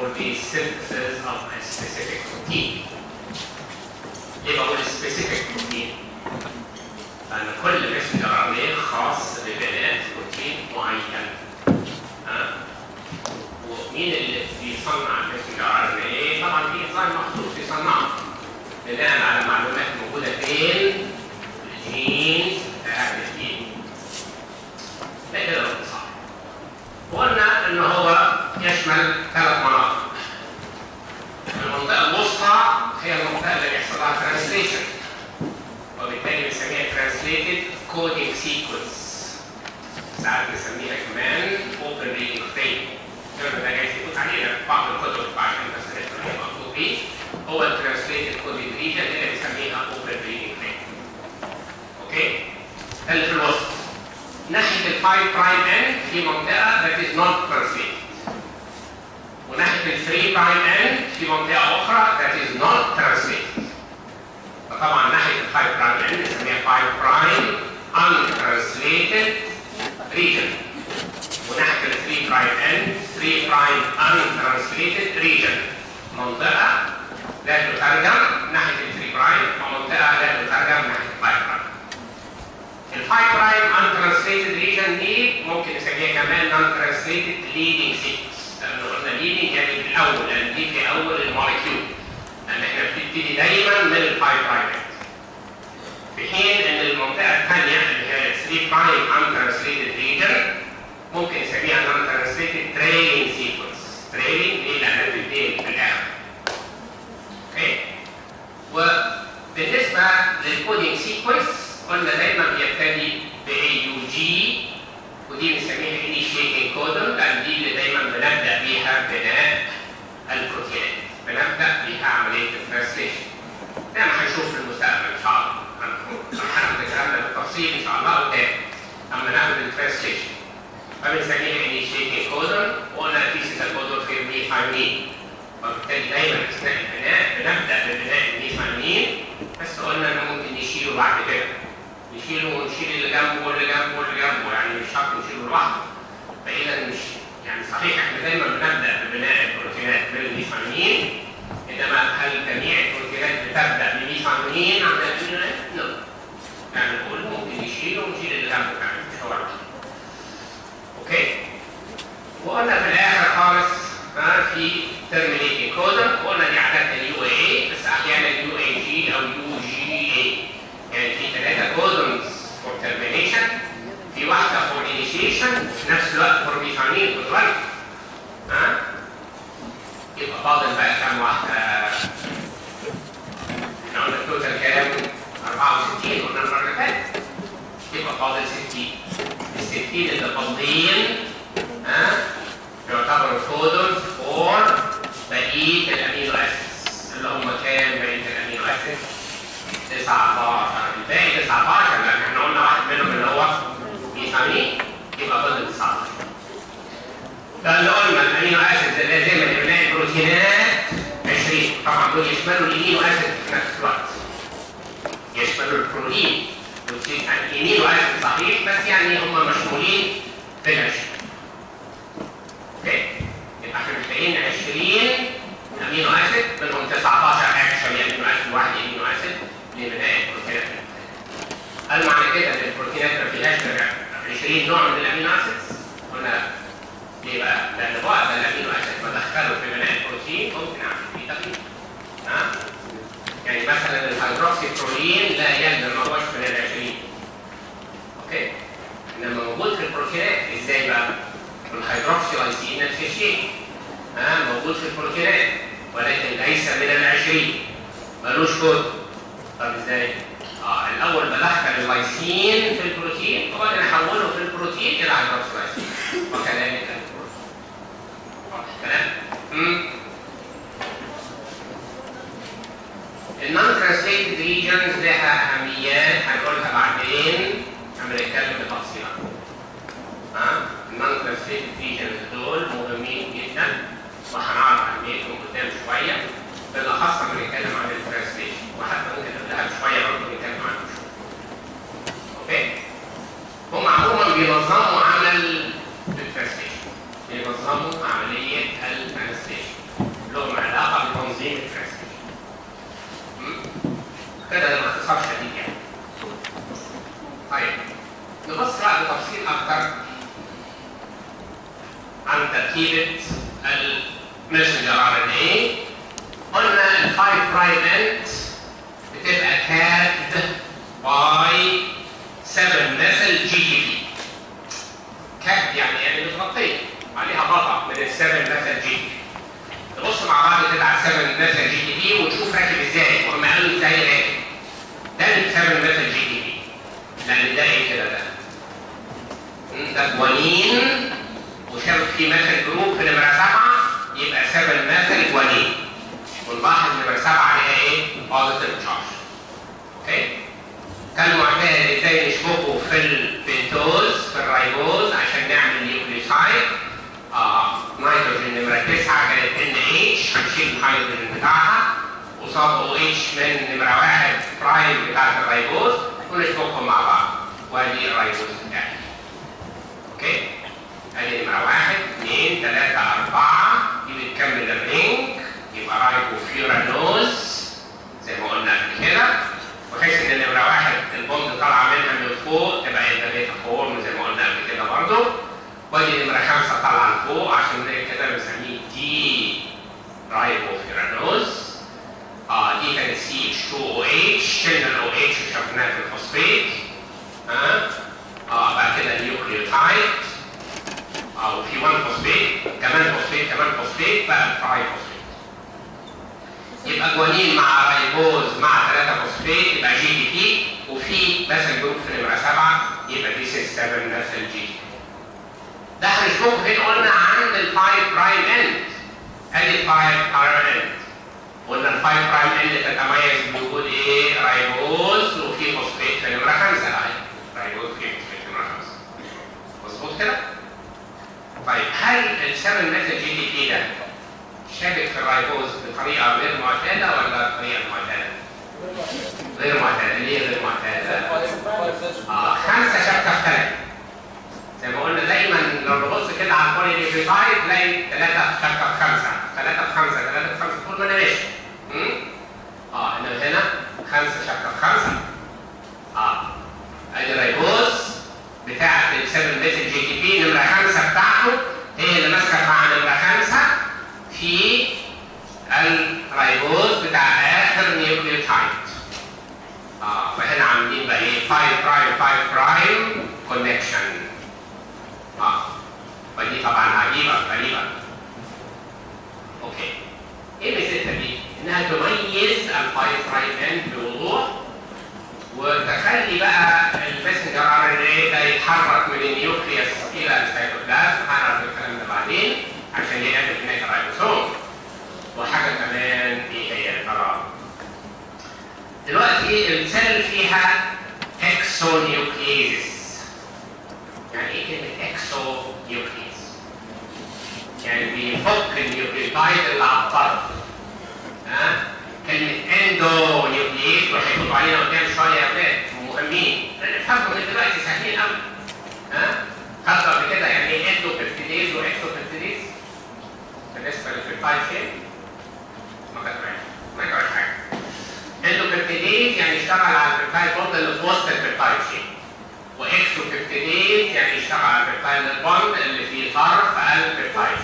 for the synthesis of a specific protein. ليه بقول specific protein؟ لأن كل messenger RNA خاص ببناء بروتين معين. ها؟ ومين اللي بيصنع المسنجر RNA؟ طبعا في انزيم مخصوص يصنعه. بناء على معلومات موجودة فين؟ في الجينز بتاع الجين. ده كده باختصار. وقلنا ان هو يشمل ثلاث مناطق. المنطقة الوسطى هي المنطقة اللي بيحصل لها ترانسليشن. وبالتالي بنسميها ترانسليتد كودينج سيكونس. ساعات بنسميها كمان اوبن ريدنج فريم. الكلام ده جاي يفوت علينا في بعض الكتب عشان بس نفهم ايه مقصود بيه. هو الترانسليتد كودينج ريجن اللي بنسميها اوبن ريدنج فريم. اوكي؟ ده اللي في الوسط. ناحية ال 5 برايم اند في منطقة that is not translated. وناحية ال 3 برايم اند في منطقة أخرى that is not translated. فطبعا ناحية ال 5 برايم اند بنسميها 5 برايم untranslated region. وناحية ال 3 برايم اند 3 برايم untranslated region. منطقة لا تترجم ناحية ال 3 برايم ومنطقة لا تترجم ناحية ال 5 برايم. الفاي برايم untranslated region دي ممكن نسميها كمان untranslated leading sequence لانه قلنا leading يعني في الاول لان دي في اول الموليكيول لان احنا بنبتدي دايما من الفاي برايم في حين ان المنطقه الثانيه اللي هي 3 برايم untranslated region ممكن نسميها untranslated trailing sequence trailing ليه؟ لانها بتنتهي في الاخر اوكي وبالنسبه للكودينج سيكونس قلنا دايما بيبتدي ب AUG ودي بنسميها initiating codon لان دي اللي دايما بنبدا بيها بناء البروتينات بنبدا بيها عمليه الترانسليشن زي ما هنشوف في المستقبل ان شاء الله هناخد الكلام ده بالتفصيل ان شاء الله قدام اما ناخد الترانسليشن فبنسميها initiating codon وقلنا الفيسيكال codon في الميثايمين وبالتالي دايما اثناء البناء بنبدا ببناء الميثايمين بس قلنا انه ممكن نشيله بعد كده نشيله ونشيل اللي جنبه واللي جنبه واللي جنبه يعني مش شرط نشيله لوحده فاذا مش يعني صحيح احنا دايما بنبدا ببناء البروتينات بالميثايمين انما هل جميع البروتينات بتبدا بميثايمين عند الامينوات؟ نو يعني نقول ممكن نشيله ونشيل اللي جنبه كمان مش هو لوحده اوكي وقلنا في الاخر خالص ها في terminating codon وقلنا دي عادة اليو اي بس احيانا يو اي جي او يو جي اي يعني في ثلاثة كودونز فور termination في واحدة فور initiation وفي نفس الوقت فور ميثانين خد بالك ها يبقى فاضل بقى كام واحدة احنا قلنا التوتال كام 64 قلنا المرة اللي فاتت يبقى فاضل 60 ال 60 اللي فاضلين ها يعتبروا كودونز فور بقية الأمينو أسيدز اللي هم كام بقية الأمينو أسيدز 19 الباقي 19 لأن احنا قلنا واحد منهم اللي هو ميثامين يبقى فاضل 19 فاللي قلنا الأمينو أسيدز اللازمة لبناء البروتينات 20 طبعا دول يشملوا الأمينو أسيد في نفس الوقت يشملوا البروتين الأمينو أسيد صحيح بس يعني هم مشمولين في العشرين اوكي يبقى احنا محتاجين 20 امينو اسيد منهم 19 اكشن امينو اسيد واحد امينو اسيد لبناء البروتينات هل معنى كده ان البروتينات ما فيهاش غير 20 نوع من الامينو اسيدز؟ قلنا ليه بقى؟ لان بعض الامينو اسيد بدخله في بناء البروتين ممكن اعمل فيه تغيير ها؟ يعني مثلا الهيدروكسي برولين لا يلزم ما هوش من ال 20 اوكي؟ انما موجود في البروتينات ازاي بقى؟ والهيدروكسي لايسين نفس الشيء ها موجود في البروتينات ولكن ليس من العشرين ملوش كود طب ازاي؟ اه الاول بدخل اللايسين في البروتين وبعدين احوله في البروتين الى هيدروكسي لايسين وكذلك البروتين واضح الكلام؟ النون ترانسليتد ريجنز لها اهميات هنقولها بعدين لما نتكلم بتفصيلات ها النون ترانسليتد ريجنز دول مهمين جدا وهنعرف اهميتهم قدام شويه بالاخص لما نتكلم عن الترانسليشن وحتى ممكن قبلها بشويه برضه نتكلم عنه اوكي هم عموما بينظموا عمل الترانسليشن ميسنجر ار ان اي قلنا ال 5 برايم اند بتبقى كاد باي 7 مثل جي جي بي كاد يعني يعني متغطيه عليها غطاء من ال 7 مثل جي جي بي نبص مع بعض كده على 7 مثل جي جي بي ونشوف راكب ازاي وهم قالوا ازاي راكب ده ال 7 مثل جي جي بي لان ده ايه كده ده ده جوانين وشابك فيه مثل جروب في نمره 7 يبقى 7 مثل جوانين ونلاحظ نمره 7 عليها ايه؟ بوزيتيف تشارج اوكي؟ كان معتاد ازاي نشبكه في البنتوز في الرايبوز عشان نعمل نيوكليوسايد اه نيتروجين نمره 9 كانت ان اتش هنشيل الهيدروجين بتاعها قصاد او اتش من نمره 1 برايم بتاعت الرايبوز ونشبكهم مع بعض وادي الرايبوز بتاعي اوكي ادي نمره 1 2 3 4 دي بتكمل الرينج يبقى رايبوفيورانوز زي ما قلنا قبل كده بحيث ان نمره واحد البوند طالعه منها من فوق تبقى انترنت فورم زي ما قلنا قبل كده برضه ودي نمره خمسه طالعه لفوق عشان كده بنسميه دي رايبوفيرانوز اه دي كانت سي اتش 2 او اتش شلنا الاو اتش وشفناها في الفوسفيت اه اه بعد كده النيوكليوتايد اه وفي 1 فوسفيت كمان فوسفيت كمان فوسفيت بقى التراي فوسفيت يبقى جوانين مع رايبوز مع 3 فوسفيت يبقى جي دي بي وفي مثل جروب في نمره 7 يبقى دي 6 7 مثل جي دي ده هنشوفه فين قلنا عند ال 5 برايم اند ادي ال 5 برايم اند قلنا ال 5 برايم اند تتميز بوجود ايه؟ رايبوز وفي فوسفيت في نمره 5 اهي رايبوز وفي فوسفيت في نمره 5 مظبوط كده؟ طيب هل ال 7 مثل جي دي بي ده شابك في الرايبوز بطريقه غير معتاده ولا بطريقه معتاده؟ غير معتاده، ليه غير معتاده؟ اه خمسه شابكه في ثلاثه. زي ما قلنا دايما لو نبص كده على البولي نيوكليوتايد تلاقي ثلاثه شابكه في خمسه، ثلاثه في خمسه، ثلاثه في خمسه طول ما انا ماشي. اه انما هنا خمسه شابكه في خمسه. اه ادي الرايبوز بتاعت ال 7 بيت جي تي بي نمره خمسه بتاعته هي اللي ماسكه مع نمره خمسه في الرايبوز بتاع اخر نيوكليوتايد. اه فهنا عاملين بقى ايه 5 برايم 5 برايم كونكشن. اه ودي طبعا عجيبه غريبه. اوكي. ايه ميزتها دي؟ انها تميز ال 5 برايم اند بوضوح وتخلي بقى المسنجر ار ان اي ده يتحرك من النيوكليوس الى السيتوبلازم هنعرف الكلام ده بعدين عشان يقابل هناك الرايبوسوم. وحاجه كمان ايه هي القرار دلوقتي السيل فيها اكسو نيوكليزس يعني ايه كلمه اكسو نيوكليز يعني بيفك النيوكليوتايد اللي على الطرف ها كلمه اندو نيوكليز وهيفوتوا علينا قدام شويه يا اولاد مهمين نفهمهم من دلوقتي سهلين قوي ها خدتوا قبل كده يعني ايه اندو بيبتيديز واكسو بيبتيديز بالنسبه للفيتايل شيب ما كتبش ما كتبش حاجه اندوبيبتيديز يعني يشتغل على البيبتايد بوند اللي في وسط البيبتايد شين واكسوبيبتيديز يعني يشتغل على البيبتايد بوند اللي في طرف البيبتايد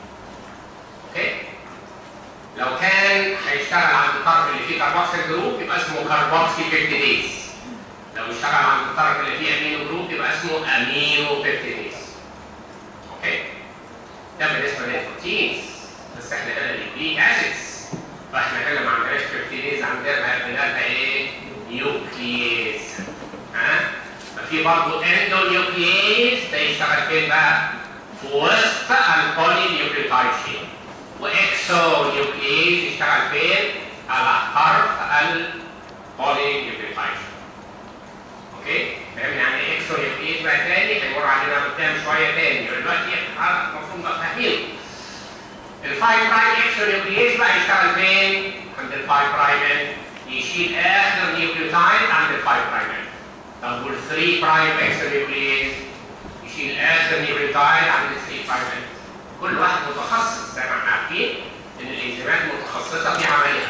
اوكي لو كان هيشتغل عند الطرف اللي فيه كاربوكسيل جروب يبقى اسمه كاربوكسي بيبتيديز لو اشتغل عند الطرف اللي فيه امينو جروب يبقى اسمه امينو بيبتيديز اوكي ده بالنسبه للبروتينز بس احنا هنا نيوكليك اسيدز فاحنا هنا ما عندناش بروتينيز عندنا بنلقى ايه؟ نيوكليز ها؟ ففي برضه اندو نيوكليز ده يشتغل فين بقى؟ في وسط البولي نيوكليوتايد شين واكسو نيوكليز يشتغل فين؟ على حرف البولي نيوكليوتايد شين اوكي؟ فاهم يعني ايه اكسو نيوكليز بقى تاني هيمر علينا قدام شويه تاني دلوقتي احنا المفروض نبقى فاهمينه الفايف برايم اكسو نيوكليز بقى يشتغل فين؟ عند الفايف برايم يشيل اخر نيوكليوتايد عند الفايف برايم طب وال 3 برايم اكسو نيوكليز يشيل اخر نيوكليوتايد عند ال 3 برايم كل واحد متخصص زي ما احنا عارفين ان الانزيمات متخصصه في عملها.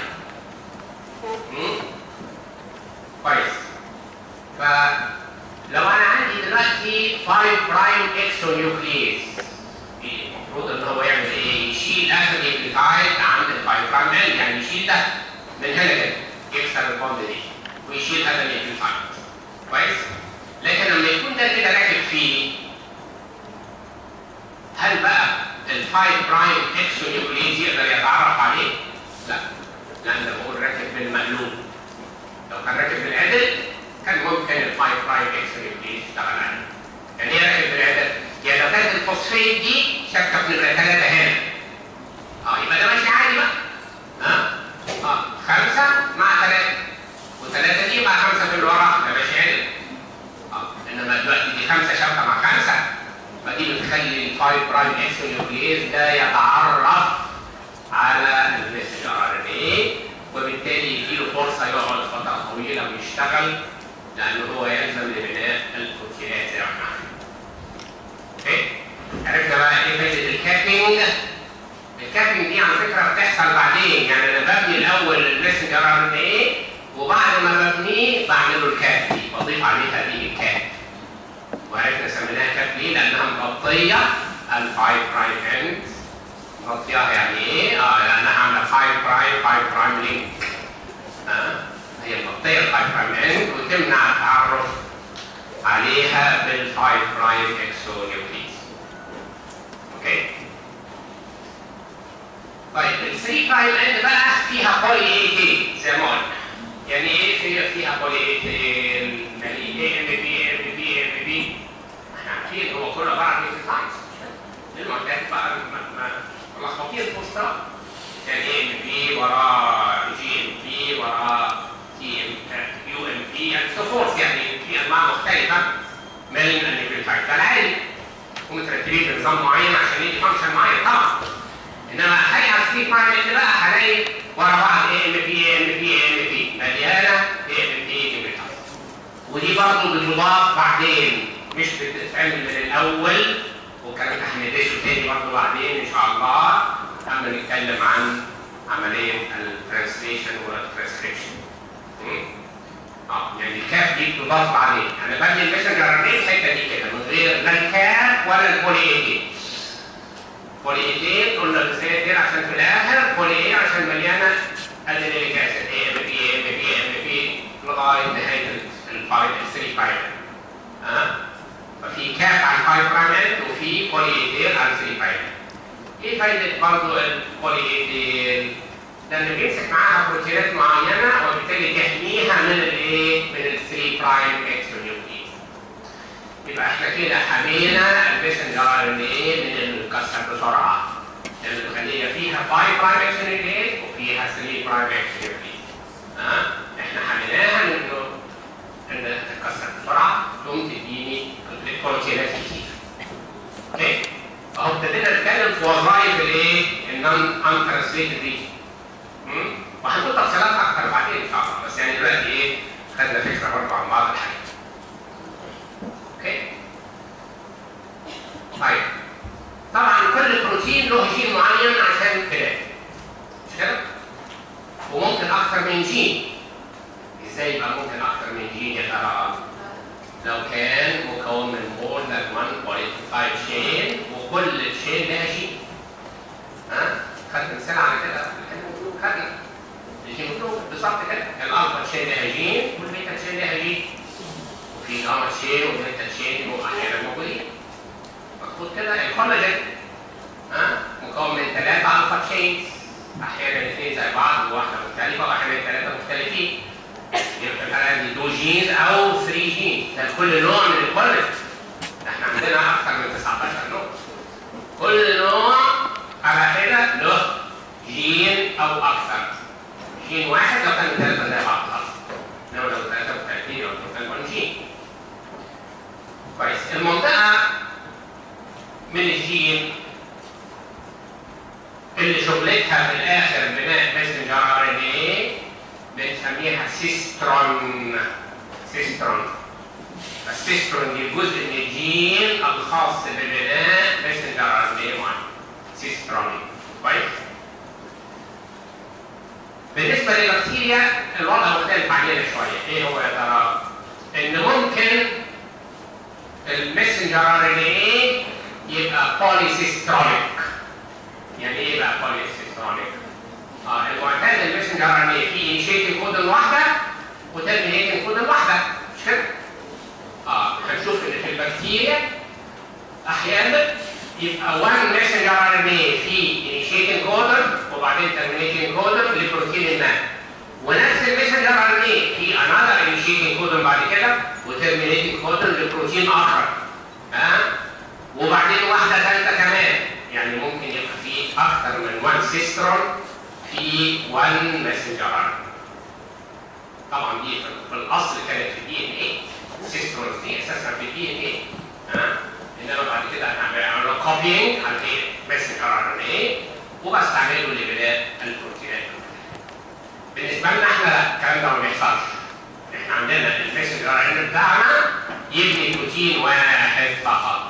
كويس. فلو انا عندي دلوقتي 5 برايم اكسو نيوكليز المفروض ان هو يعمل ايه؟ يشيل اخر نيوكليوتايد يشيل ده من هنا كده يكسر البوند دي ويشيل هذا النيوكليوتايد كويس لكن لما يكون ده كده راكب فيه هل بقى الفايف برايم اكسو نيوكليز يقدر يتعرف عليه؟ لا لان بقول راكب بالمقلوب لو كان راكب بالعدل كان ممكن الفايف برايم اكسو نيوكليز يشتغل عليه يعني ايه راكب بالعدل؟ يعني لو كانت الفوسفيت دي شابكه في نمره ثلاثه هنا اه يبقى ده ماشي عادي بقى ها اه خمسه مع ثلاثه وثلاثه دي مع خمسه في الورا ده ماشي عادي اه انما دلوقتي دي خمسه شابكه مع خمسه فدي بتخلي الفايف برايم اكس نيوكليز ده يتعرف على المسج ار ان اي وبالتالي يجيله فرصه يقعد فتره طويله ويشتغل لانه هو يلزم لبناء البروتينات زي ما احنا عارفين. اوكي؟ عرفنا بقى ايه فايده الكابينج؟ الكابينج دي على فكره بتحصل بعدين يعني انا ببني الاول المسنجر ار ان اي وبعد ما ببنيه بعمل له الكاب دي بضيف عليها دي الكاب وعرفنا سميناها كاب ليه؟ لانها مغطيه الفايف برايم اند مغطياها يعني ايه؟ اه لانها عامله 5 برايم 5 برايم لينك آه. هي مغطيه الفايف برايم اند وتمنع التعرف عليها بالفايف برايم اكسو نيوكليس اوكي طيب ال 3 برايم اند بقى فيها بولي اي تي زي ما قلنا يعني ايه فيها فيها بولي اي تي يعني ايه ام بي ام بي ام بي احنا عارفين هو كله عباره عن نيوكليوتايدز المعتاد بقى ما ما ملخبطين البوستات يعني ايه ام بي وراه جي ام بي وراه تي ام يو ام بي يعني سو يعني في انواع مختلفه من النيوكليوتايد ده العادي ومترتبين بنظام معين عشان يدي فانكشن معين طبعا انما هاي على 3 برايم اللي بقى هلاقي ورا بعض اي ام بي اي ام بي اي ام بي مليانه اي ام بي نيوكليوتايد ودي برضه بتضاف بعدين مش بتتعمل من الاول والكلام ده هندرسه تاني برضه بعدين ان شاء الله لما نتكلم عن عمليه الترانسليشن والترانسكريبشن. اه يعني الكاف دي بتضاف بعدين انا ببني المسنجر ارنيه الحته دي كده من غير لا الكاف ولا البولي ايتين. بولي ايتين قلنا الرسائل عشان في الاخر بولي ايه عشان مليانه ادينيك اسيد اي ام بي ام بي ام بي لغايه نهايه الفايل 3 فايل. ها؟ ففي كاب على الفايل برايمنت وفي بولي ايتين على 3 فايل. ايه فايده برضه البولي ايتين؟ لان بيمسك معاها بروتينات معينه وبالتالي تحميها من الايه؟ من ال 3 برايم اكسونيوكليز. يبقى احنا كده حمينا الميسنجر ار ان ايه من الكسر بسرعه. لان الخليه فيها 5 برايم اكسونيوكليز وفيها 3 برايم اكسونيوكليز. ها؟ أه؟ احنا حميناها من انه انها تتكسر بسرعه تقوم تديني بروتينات كتير. اوكي؟ اهو ابتدينا نتكلم في وظائف الايه؟ النون انترسليتد ريجن. وهنقول تفصيلات اكتر بعدين ان شاء الله بس يعني دلوقتي ايه خدنا فكره برضه عن بعض الحاجات. اوكي؟ طيب طبعا كل بروتين له جين معين عشان كده مش كده؟ وممكن اكثر من جين ازاي يبقى ممكن اكثر من جين يا ترى؟ لو كان مكون من more than one polypeptide chain وكل تشين لها جين ها؟ خدت مثال على كده خدنا الهيموجلوبين بالظبط كده الالفا تشين لها جين والبيتا تشين لها جين وفي جاما تشين وبيتا تشين يبقوا احيانا موجودين مظبوط كده الكولاجين ها مكون من ثلاثة الفا تشينز احيانا اثنين زي بعض وواحدة مختلفة واحيانا ثلاثة مختلفين يبقى في الحالة دي دو جينز او 3 جينز ده كل نوع من الكولاجين احنا عندنا اكثر من 19 نوع كل نوع على كده له جين او اكثر جين واحد لو كانوا ثلاثه زي بعض خلاص انما لو ثلاثه مختلفين او مختلفين جين كويس المنطقه من الجين اللي شغلتها في الاخر بناء ماسنجر ار ان اي بنسميها سيسترون سيسترون السيسترون دي جزء من الجين الخاص ببناء ماسنجر ار ان اي 1 سيسترون كويس بالنسبة للبكتيريا الوضع مختلف علينا شوية، إيه هو يا ترى؟ إن ممكن المسنجر ار ان اي يبقى بوليسيسترونيك. يعني إيه بقى بوليسيسترونيك؟ اه المعتاد المسنجر وبعدين ترمينيتنج كودون لبروتين ما ونفس الميسنجر ار ان اي في انذر انيشيتنج كودون بعد كده وترمينيتنج كودون لبروتين اخر ها وبعدين واحده ثالثه كمان يعني ممكن يبقى في اكثر من وان سيسترون في وان ماسنجر ار طبعا دي في الاصل كانت في الدي ان اي سيسترونز دي اساسا في الدي ان اي ها انما بعد كده هنعمل كوبينج على ايه ماسنجر ار ان اي وبستعمله لبناء البروتينات بالنسبه لنا احنا لا الكلام ده ما بيحصلش احنا عندنا الماسنجر ار ان بتاعنا يبني بروتين واحد فقط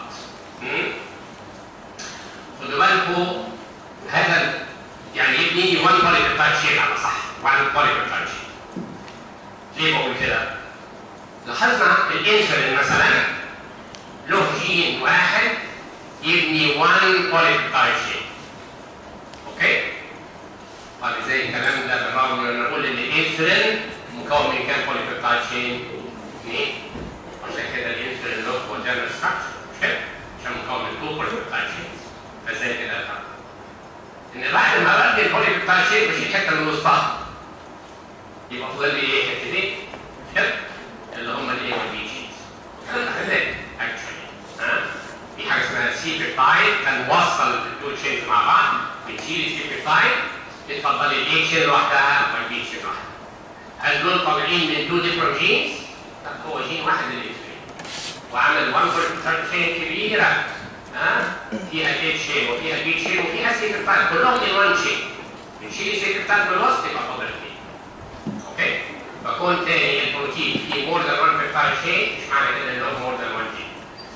خدوا بالكم هذا يعني يبني 1 بوليبيبتايد شين على صح 1 بوليبيبتايد شين ليه بقول كده؟ لاحظنا الانسولين مثلا له جين واحد يبني 1 بوليبيبتايد شين اوكي؟ طب ازاي الكلام ده بالرغم من ان نقول ان الانسولين مكون من كام بوليبيبتايد شين؟ اثنين عشان كده الانسولين له كوجنر ستراكشر مش كده؟ عشان مكون من 2 بوليبيبتايد شين فازاي كده يا ان بعد ما بدي البوليبيبتايد شين مش الحته اللي وسطها يبقى فاضل لي ايه حتتين كده اللي هم الايه والبي جيز الكلام ده حاجات اكشولي ها في حاجه اسمها سي بيبتايد هنوصل التو تشينز مع بعض بنشيل السي بيبتايد اتفضلي الاي تشين لوحدها والبي تشين لوحدها هل دول طالعين من تو ديفرنت جينز؟ لا هو جين واحد للانسولين وعمل 1 بوليبيبتايد شين كبيره ها فيها الاي تشين وفيها البي تشين وفيها سي بيبتايد كلهم من 1 تشين بنشيل السي بيبتايد بالوسط يبقى فاضل اثنين اوكي فكون تاني البروتين فيه مور ذان 1 بيبتايد شين مش معنى كده ان هو مور ذان 1 جين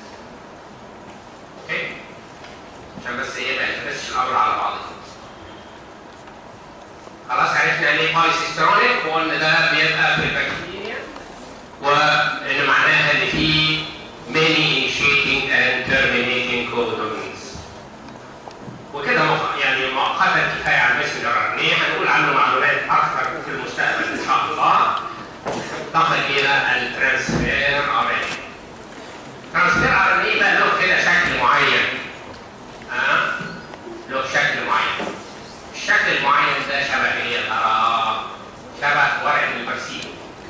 اوكي عشان بس ايه ما يلتبسش الامر على بعضه خلاص عرفنا ليه بايسيسترونيك وقلنا ده بيبقى في البكتيريا وان معناها ان في many initiating and terminating codons وكده يعني مؤقتا كفايه على المسنجر ار ان هنقول عنه معلومات اكثر في المستقبل ان شاء الله ننتقل الى الترانسفير ار ان ترانسفير ار ان بقى له كده شكل معين ها أه؟ له شكل معين الشكل المعين ده شبه ايه يا ترى؟ شبه ورقه البرسيم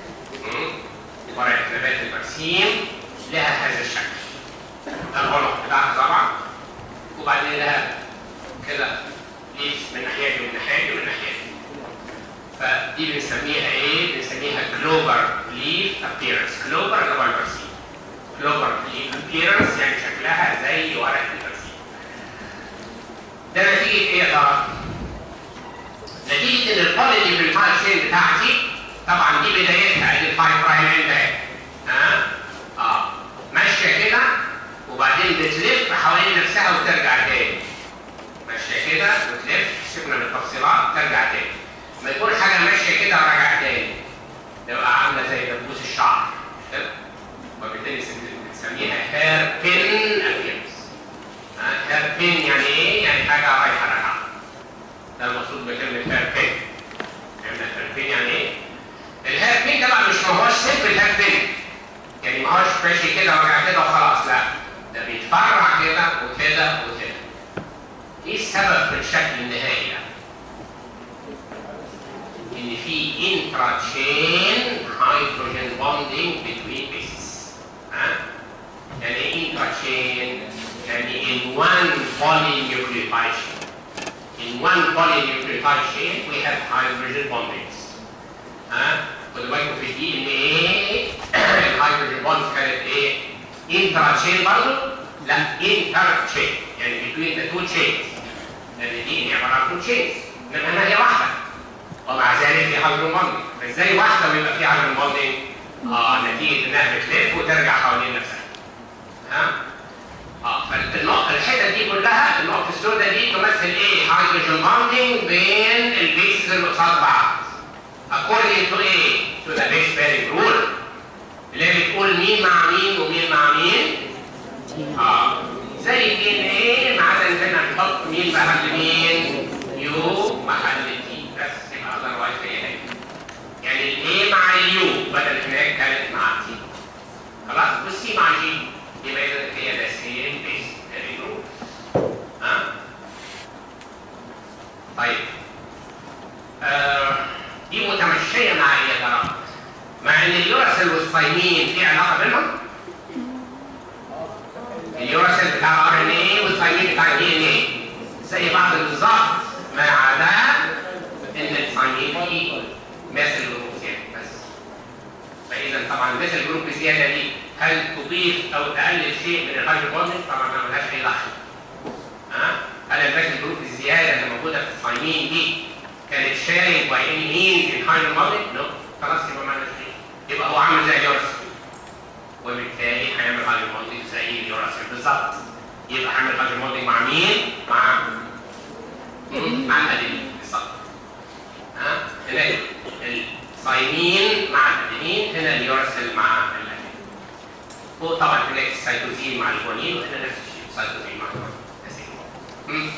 ورقه نبات البرسيم لها هذا الشكل ده العنق بتاعها طبعا وبعدين لها كده ليس من ناحيه دي ومن ناحيه دي ومن ناحيه دي فدي بنسميها ايه؟ بنسميها كلوبر ليف ابييرنس كلوبر اللي هو البرسيم كلوبر ليف ابييرنس يعني شكلها زي ورقه البرسيم ده نتيجه ايه يا ترى؟ نتيجه ان البوليليبيتايد شين بتاعتي طبعا دي بدايتها ادي الفايف برايم اند ها اه ماشيه كده وبعدين بتلف حوالين نفسها وترجع تاني ماشيه كده وتلف سيبنا من التفصيلات ترجع تاني ما يكون حاجه ماشيه كده وراجعه تاني تبقى عامله زي دبوس الشعر كده وبالتالي بنسميها هير بين ابيرنس هير بين يعني ايه؟ يعني حاجه رايحه راجعه ده المقصود بكلمه هير بين فهمنا هير بين يعني ايه؟ الهير بين طبعا مش ما هوش سيمبل هير بين يعني ما هوش ماشي كده وراجع كده وخلاص لا ده بيتفرع كده وكده وكده ايه السبب في الشكل النهائي ده؟ ان في انترا تشين هيدروجين بوندينج بتوين بيسز ها يعني ايه انترا تشين يعني in one polynucleotide chain in one polynucleotide chain we have hydrogen bondings ها خدوا بالكم في الدي ان ايه الهيدروجين بوندز كانت ايه انترا تشين برضه لا انتر تشين يعني between the two chains لان الدي ان عباره عن two chains انما هنا هي واحده ومع ذلك في هيدروجين بوندنج فازاي واحده ويبقى فيها هيدروجين بوندنج؟ اه نتيجه انها بتلف وترجع حوالين نفسها. ها؟ اه فالنقطه الحته دي كلها النقطه السوداء دي تمثل ايه؟ هيدروجين بوندنج بين البيسز اللي قصاد بعض. according to ايه؟ to the base pairing rule اللي هي بتقول مين مع مين ومين مع مين؟ اه زي الدي ان ايه ما عدا ان احنا نحط مين محل مين؟ يو محل تي بس يبقى اذروايز هي هي يعني الاي مع اليو بدل هناك كانت مع تي خلاص والسي مع جي يبقى اذا هي ده سيم بيس فيري جود ها طيب آه دي متمشيه مع ايه يا ترى؟ مع ان اليوراسيل والثايمين في علاقه بينهم؟ اليوراسيل بتاع ار ان اي والثايمين بتاع الدي ان اي زي بعض بالظبط ما عدا ان الثايمين فيه مثل جروب زياده بس فاذا طبعا مثل جروب زياده دي هل تضيف او تقلل شيء من الهيدروجين؟ طبعا ما لهاش اي دخل ها؟ هل المثل جروب الزياده اللي موجوده في الثايمين دي كانت شارك باي اني مين ان هيدروجين؟ نو خلاص يبقى ما لهاش يبقى هو عامل زي اليوراسيل وبالتالي هيعمل هيدروجين زي اليوراسيل بالظبط يبقى هعمل هيدروجين مع مين؟ مع مع الادينين بالظبط ها هنا الثايمين مع الادينين هنا اليوراسيل مع الادينين هو طبعا هناك السيتوزين مع الجوانين وهنا نفس الشيء السيتوزين مع الجوانين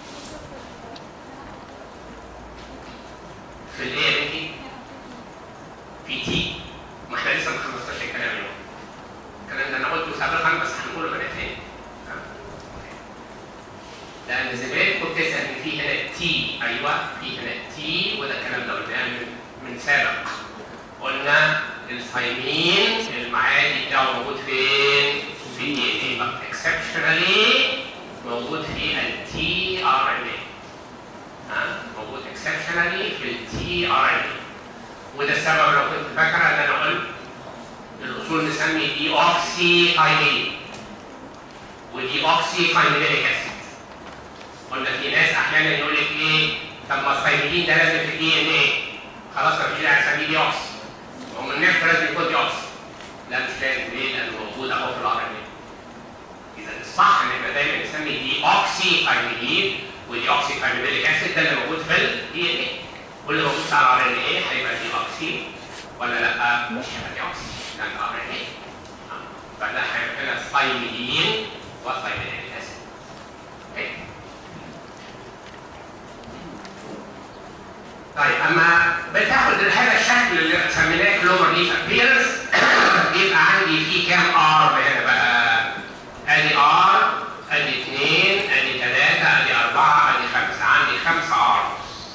في الايه يا بنتي؟ في تي ما احنا لسه ما خلصناش الكلام اليوم الكلام ده انا قلته سابقا بس هنقوله بقى تاني لان زمان كنت تسال ان في هنا تي ايوه في هنا تي وده الكلام ده قلناه من من سابق قلنا الثايمين المعادي بتاعه موجود فين؟ في الدي ان اي اكسبشنالي موجود في التي ار ان اي موجود اكسبشنالي في التي ار ان اي وده السبب لو كنت فاكره ان انا قلت الاصول نسمي دي اوكسي ثايمين ودي اوكسي ثايمينيك اسيد قلنا في ناس احيانا يقول لك ايه طب ما الثايمين ده لازم في الدي ان ايه خلاص ما فيش داعي نسميه دي اوكسي ومن النفط لازم يكون دي اوكسي لا مش لازم ليه لانه موجود اهو في الار ان اذا الصح ان احنا دايما نسمي دي اوكسي ثايمين ودي اوكسي ثايمينيك اسيد ده اللي موجود في الدي ان ايه واللي موجود على الار ان ايه هيبقى دي اوكسي ولا لا مش هيبقى دي اوكسي لان ار ان ايه فده هيبقى هنا ثايمين وثايمينيك اسيد طيب اما بتاخد هذا الشكل اللي سميناه كلومر ليف ابيرنس يبقى عندي فيه كام ار هنا بقى؟ ادي ار ادي اثنين ادي ثلاثه ادي اربعه ادي خمسه عندي خمسه ار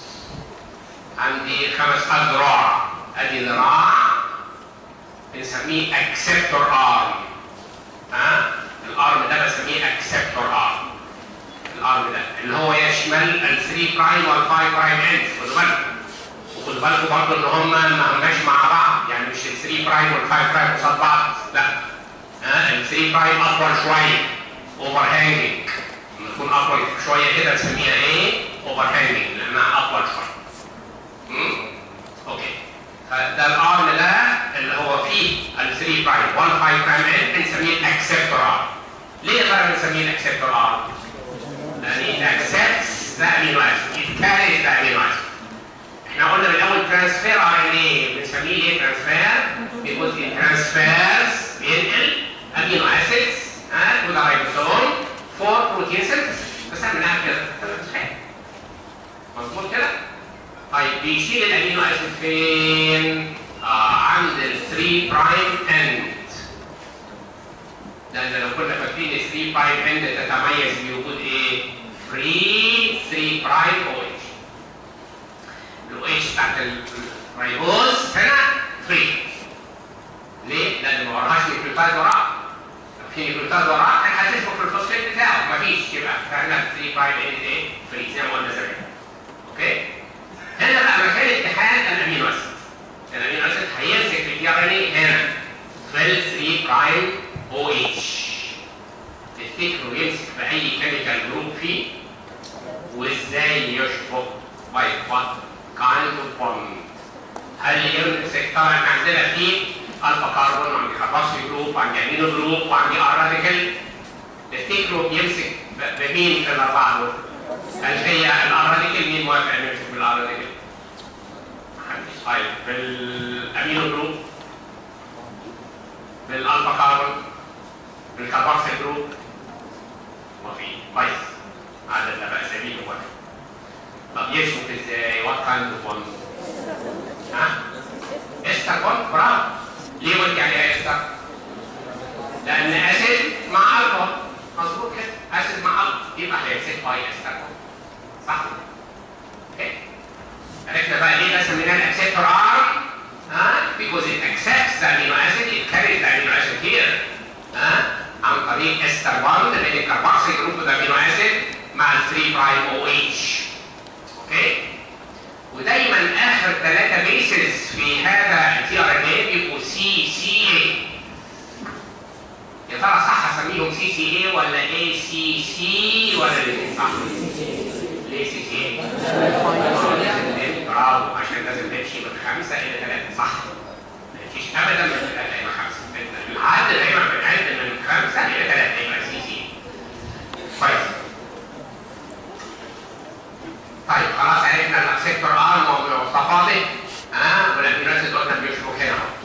عندي خمس اذرع ادي ذراع بنسميه اكسبتور ارم ها الارم ده بسميه اكسبتور ارم الارم ده اللي هو يشمل ال 3 برايم وال 5 برايم اندز خدوا بالكم وخدوا بالكم برضه ان هم ما هماش مع بعض يعني مش ال 3 برايم وال 5 برايم قصاد بعض لا ها ال 3 برايم اطول شويه اوفر هانجنج لما تكون اطول شويه كده نسميها ايه؟ اوفر هانجنج لانها اطول شويه امم اوكي فده الارم ده اللي هو فيه ال 3 برايم وال 5 برايم اند بنسميه الاكسبتور ارم ليه ترى بنسميه الاكسبتور ارم؟ لان it accepts the amino acid it carries the amino acid احنا قلنا من الاول ترانسفير ار ان ايه بنسميه ايه ترانسفير؟ because it transfers بينقل امينو اسيدز ها to the ribosome for protein synthesis فسميناها كده ترانسفير مظبوط كده؟ طيب بيشيل الامينو اسيد فين؟ آه عند ال 3 برايم اند لان لو كنا فاكرين ال 3 برايم اند تتميز بوجود ايه؟ فري 3 برايم او اتش الاو اتش بتاعت الريبوز هنا فري ليه؟ لان ما وراهاش نيوكليوتايد وراه لو في نيوكليوتايد وراه كان هتشبك في الفوسفيت بتاعه مفيش يبقى فعلا 3 برايم اند ايه؟ فري زي ما قلنا زمان اوكي؟ هنا بقى مكان اتحاد الامينو اسيد الامينو اسيد هيمسك في الدي ار ان اي هنا في ال 3 برايم او اتش تفتكروا يمسك باي كيميكال جروب فيه وازاي يشبك باي وات كايند اوف بوند هل يمسك طبعا عندنا فيه الفا كاربون وعندي كاربوكسي جروب وعندي امينو جروب وعندي ار راديكال تفتكروا بيمسك بمين في الاربعه دول؟ هل هي الار راديكال مين موافق انه يمسك بالار راديكال؟ محدش طيب بالامينو جروب بالالفا كاربون بالكاربوكسيل جروب وفي كويس هذا لا باس به موافق طب يشبك ازاي؟ وات كايند اوف بوند؟ ها؟ استر بوند برافو ليه قلت عليها استر؟ لان اسيد مع الفا مظبوط كده اسيد مع الفا يبقى هيمسك باي استر بوند صح؟ اوكي عرفنا بقى ليه ده سميناه الاكسبتور ارم ها because it accepts the amino acid it carries the amino acid here ها عن طريق استر 1 اللي هي الكربوكسيل جروب الامينو اسيد مع ال 3 برايم او اتش اوكي ودايما اخر ثلاثه بيسز في هذا التي ار ان اي بيبقوا سي سي اي يا ترى صح اسميهم سي سي اي ولا اي سي سي ولا الاثنين صح؟ ليه سي سي اي؟ برافو عشان لازم نمشي من خمسه الى ثلاثه صح ما نمشيش ابدا من ثلاثه الى خمسه العد دايما بنعد من خمسه الى ثلاثه يبقى سي سي كويس طيب خلاص عرفنا الاكسبتور ارم ومواصفاته ها والامينو اسيد قلنا بيشبك هنا اهو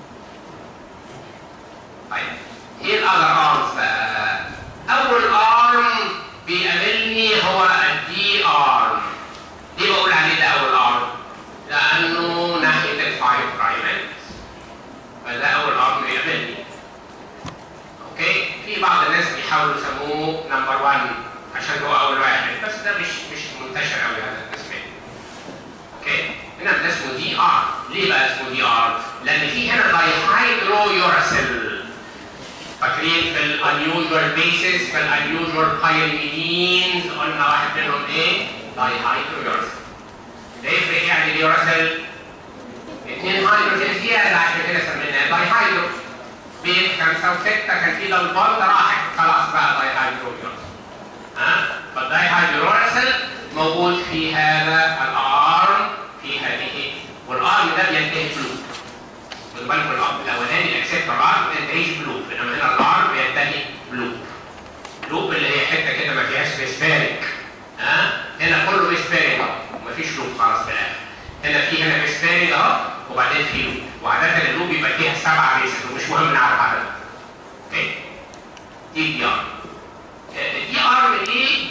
طيب ايه الاذر ارمز بقى؟ اول ارم بيقابلني هو الدي ارم ليه بقول عليه ده اول ارم؟ لانه ناحيه الفايف برايمات فده اول ارم بيقابلني اوكي في بعض الناس بيحاولوا يسموه نمبر 1 عشان هو اول واحد بس ده مش مش منتشر قوي هذا التسميه اوكي هنا ده اسمه دي ار ليه بقى اسمه دي ار؟ لان في هنا دايهايدرو يوراسيل فاكرين في الانيوجوال بيسز في الانيوجوال بايريدينز قلنا واحد منهم ايه؟ دايهايدرو يوراسيل ده يفرق يعني اليوراسيل اثنين هيدروجين زياده عشان كده سميناه دايهايدرو بين خمسه وسته كان في ده البوند راحت خلاص بقى دايهايدرو يوراسيل ها فالدايهايدروراسيل موجود في هذا الارم في هذه والارم ده بينتهي بلوب خد بالكم الارم الاولاني الاكسبتور ارم ما بينتهيش بلوب انما هنا الارم بينتهي بلوب لوب اللي هي حته كده ما فيهاش بيسبارك ها هنا كله بيسبارك اهو ومفيش لوب خلاص في الاخر هنا في هنا بيسبارك اهو وبعدين في لوب وعاده اللوب بيبقى فيها سبعه بيسز ومش مهم نعرف عددهم اوكي دي دي ارم دي ارم دي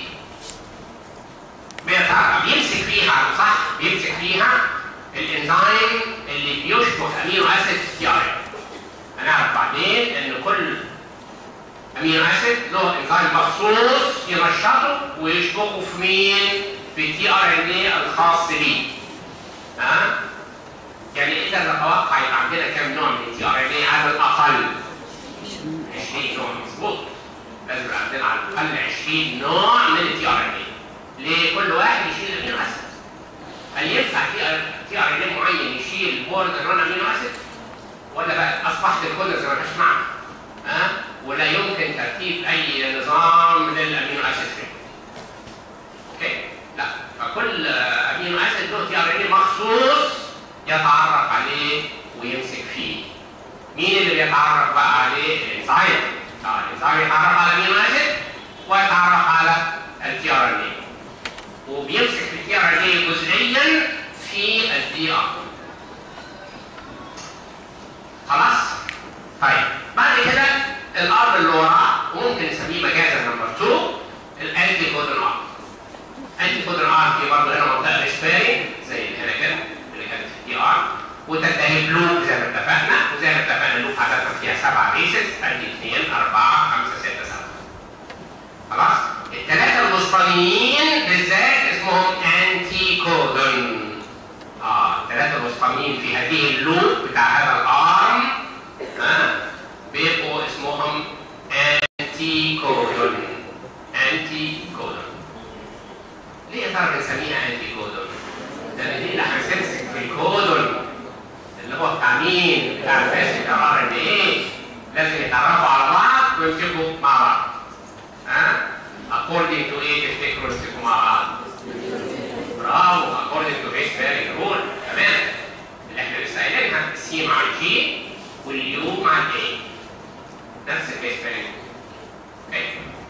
بيتعرف بيمسك فيها صح بيمسك فيها الانزيم اللي بيشبك امينو اسيد تي ار هنعرف بعدين ان كل امينو اسيد له انزيم مخصوص ينشطه ويشبكه في مين؟ في التي ار ان اي الخاص بيه ها؟ يعني اذا نتوقع يبقى عندنا كم نوع من التي ار ان اي على الاقل 20 نوع مظبوط لازم يبقى عندنا على الاقل 20 نوع من التي ار ان اي ليه كل واحد يشيل امينو اسيد هل ينفع تي ار ان اي معين يشيل بورد نون امينو اسيد ولا بقى اصبحت الكل زي ما مش معنى ها أه؟ ولا يمكن ترتيب اي نظام للامينو اسيد فيه اوكي لا فكل امينو اسيد له تي ار ان اي مخصوص يتعرف عليه ويمسك فيه مين اللي بيتعرف بقى عليه الانزيم اه الانزيم يتعرف على الامينو اسيد ويتعرف على التي ار ان اي وبيمسك في التي ار ان اي جزئيا في الدي ار خلاص طيب بعد كده الارض اللي وراه وممكن نسميه مجازا نمبر 2 الانتي كودون ار انتي كودون ار في برضه هنا منطقه ريسبيري زي اللي هنا كده اللي كانت في الدي ار وتنتهي بلوب زي ما اتفقنا وزي ما اتفقنا اللوب عاده فيها سبعه بيسز ادي اثنين اربعه خمسه سته سبعه خلاص الثلاثه الوسطانيين بالذات اسمهم انتي كودون اه الثلاثه الوسطانيين في هذه اللوب بتاع هذا الارم ها بيبقوا اسمهم انتي كودون انتي كودون ليه يا ترى بنسميها انتي كودون؟ ده دي اللي هتمسك في الكودون اللي هو بتاع مين؟ بتاع الماسك ار ان ايه لازم يتعرفوا على بعض ويمسكوا مع بعض ها؟ according to ايه تفتكروا يمسكوا مع بعض؟ برافو according to base pairing rule تمام اللي احنا لسه قايلينها سي مع الجي واليو مع الاي نفس البيس بيرنج اوكي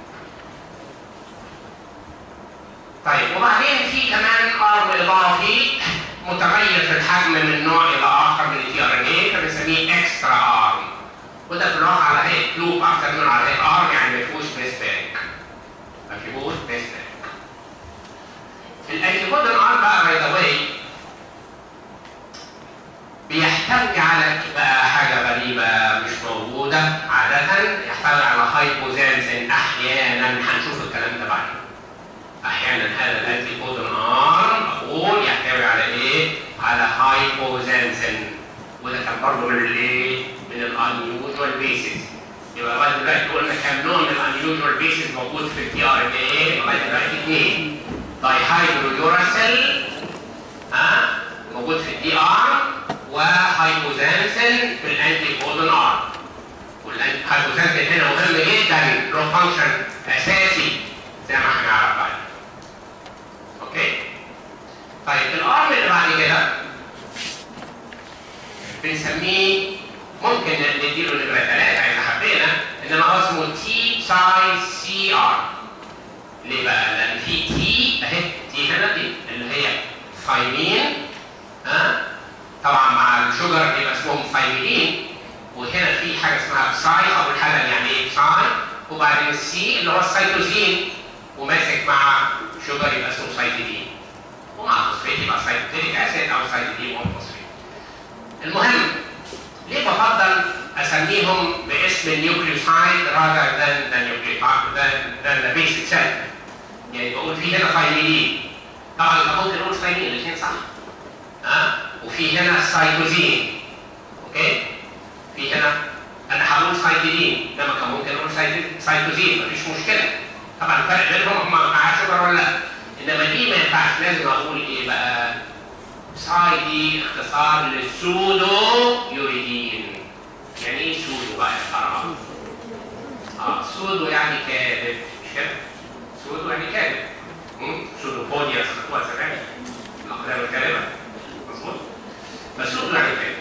طيب وبعدين في كمان ارم اضافي متغير في الحجم من نوع الى اخر من التي ار ان اي فبنسميه اكسترا ارم وده في الواقع على هيئه لوب اكثر من على هيئه ارم يعني ما فيهوش بيس بيرنج ما فيهوش بيس بيرنج الانتيكودون ار بقى باي ذا واي بيحتوي على بقى حاجه غريبه مش موجوده عاده يحتوي على هايبوزانسين احيانا هنشوف الكلام ده بعدين احيانا هذا الانتيكودون ار اقول يحتوي على ايه؟ نيوترال بيسز موجود في التي ار ان اي لغايه دلوقتي اثنين داي هيدرو يوراسيل ها موجود في الدي ار وهايبوزانسن في الانتي كودون ار والهايبوزانسن هنا مهم جدا له فانكشن اساسي زي ما احنا هنعرف بعد اوكي طيب الارم اللي بعد كده بنسميه ممكن نديله نمره ثلاثه اذا حبينا انما هو اسمه تي ساي سي ار ليه بقى؟ لان في تي اهي تي هنا دي اللي هي ثايمين ها طبعا مع الشجر بيبقى اسمهم ثايمين وهنا في حاجه اسمها بساي اول حاجه يعني ايه بساي وبعدين السي اللي هو السيتوزين وماسك مع شجر يبقى اسمه سايتidine ومع فوسفيت يبقى سايتوتيك اسيد او سايتidine وفوسفيت المهم ليه بفضل اسميهم باسم النيوكليوسايد rather than the nucleotide than, than the basic cell يعني بقول في هنا ثايميدين طبعا انت ممكن نقول ثايمين الاثنين صح ها أه؟ وفي هنا سايتوزين اوكي في هنا انا هقول سايتيدين انما كان ممكن اقول سايتوزين مفيش مشكله طبعا الفرق بينهم هم مع شجر ولا لا انما دي ما ينفعش لازم اقول ايه بقى ساي دي اختصار للسودو يوريدين يعني ايه سودو بقى يا ترى؟ اه سودو يعني كاذب مش كده؟ سودو يعني كاذب سودوبونيا خطوه زمان الاقلام الكاذبه مظبوط؟ فالسودو يعني كاذب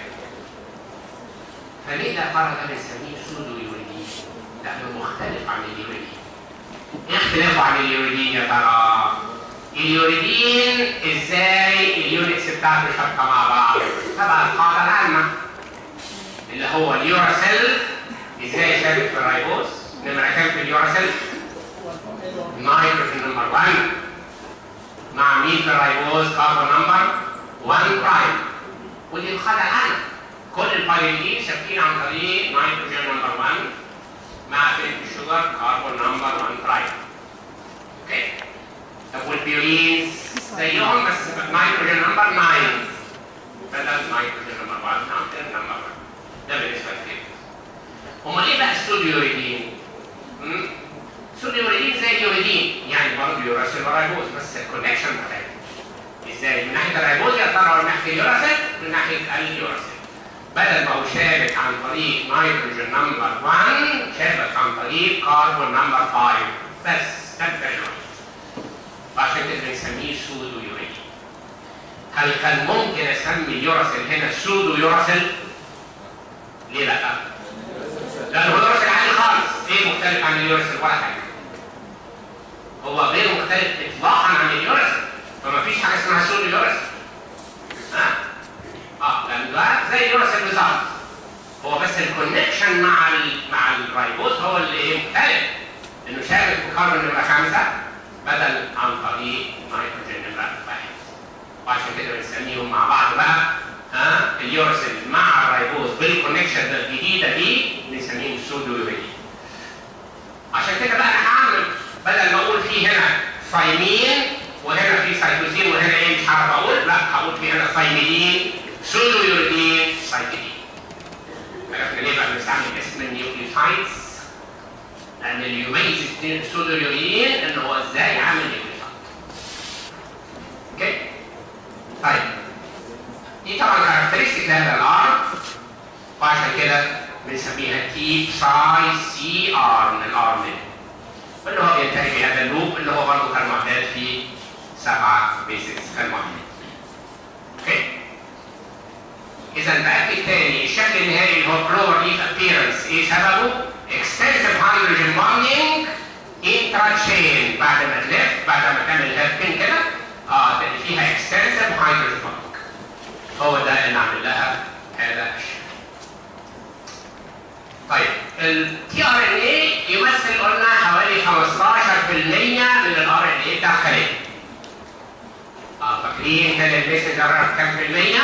فليه ده ترى ده بنسميه سودو يوريدين؟ لانه مختلف عن اليوريدين ايه اختلافه عن اليوريدين يا ترى؟ اليوريدين ازاي اليونتس بتاعته شابكه مع بعض؟ تبع القاعده العامه اللي هو اليوراسيل ازاي شابك في الرايبوز؟ نمره كام في اليوراسيل؟ نيتروجين نمبر 1 مع مين في الرايبوز؟ كاربون نمبر 1 برايم ودي القاعده العامه كل البايريدين شابكين عن طريق نيتروجين نمبر 1 مع فريق الشجر كاربون نمبر 1 برايم اوكي طب والبيولينز زيهم بس نيتروجين نمبر 9 بدل نيتروجين نمبر 1 نيتروجين نمبر 1 ده بالنسبه للفيل امال ايه بقى السوديوريدين؟ السوديوريدين زي اليوريدين يعني برضه يوراسيل ورايبوز بس الكونكشن مختلف ازاي؟ من ناحيه الرايبوز يا ترى من ناحيه اليوراسيل من ناحيه اليوراسيل بدل ما هو شابك عن طريق نيتروجين نمبر 1 شابك عن طريق كاربون نمبر 5 بس ده الفرق وعشان كده بنسميه سودو يوريدين هل كان ممكن اسمي اليوراسيل هنا سودو يوراسيل؟ ليه لا؟ لأنه هو اليوراسيل عادي خالص، ايه مختلف عن اليوراسيل ولا حاجة؟ هو غير مختلف إطلاقا عن اليوراسيل، فما فيش حاجة اسمها سودو يوراسيل. ها؟ اه لأن ده زي اليوراسيل بالظبط. هو بس الكونكشن مع ال مع الرايبوز هو اللي ايه مختلف. إنه شابك في كاربون نمرة خمسة بدل عن طريق نيتروجين نمرة واحد. وعشان كده بنسميهم مع بعض بقى ها اليورسل مع الرايبوز بالكونكشن الجديده دي بنسميهم السودو يوريدين. عشان كده بقى انا هعمل بدل ما اقول في هنا ثايمين وهنا في سايتوزين وهنا ايه مش عارف اقول لا هقول في هنا ثايميدين سودو يوريدين سايتيدين. عرفنا ليه بقى بنستعمل اسم النيوكليوسايدز؟ لان اللي يميز اثنين السودو يوريدين ان هو ازاي عامل نيوكليوسايد. اوكي؟ طيب دي طبعا كاركترستيك لهذا الارم وعشان كده بنسميها تي ساي سي ار من الارم واللي هو بينتهي بهذا اللوب اللي هو برضه كان معتاد في سبعه بيسكس كان معتاد. اوكي. اذا باكد تاني الشكل النهائي اللي هو بلور ليف ابييرنس ايه سببه؟ اكستنسيف هيدروجين بوندنج انترا تشين بعد ما تلف بعد ما تعمل هيربين كده اه تلاقي فيها اكستنسيف هيدروجين بوندنج. هو ده اللي عامل لها هذا الشيء. طيب التي ار ان اي يمثل قلنا حوالي 15% من الار ان اي بتاع الخليه. اه فاكرين كان الميسنجر كام في المية؟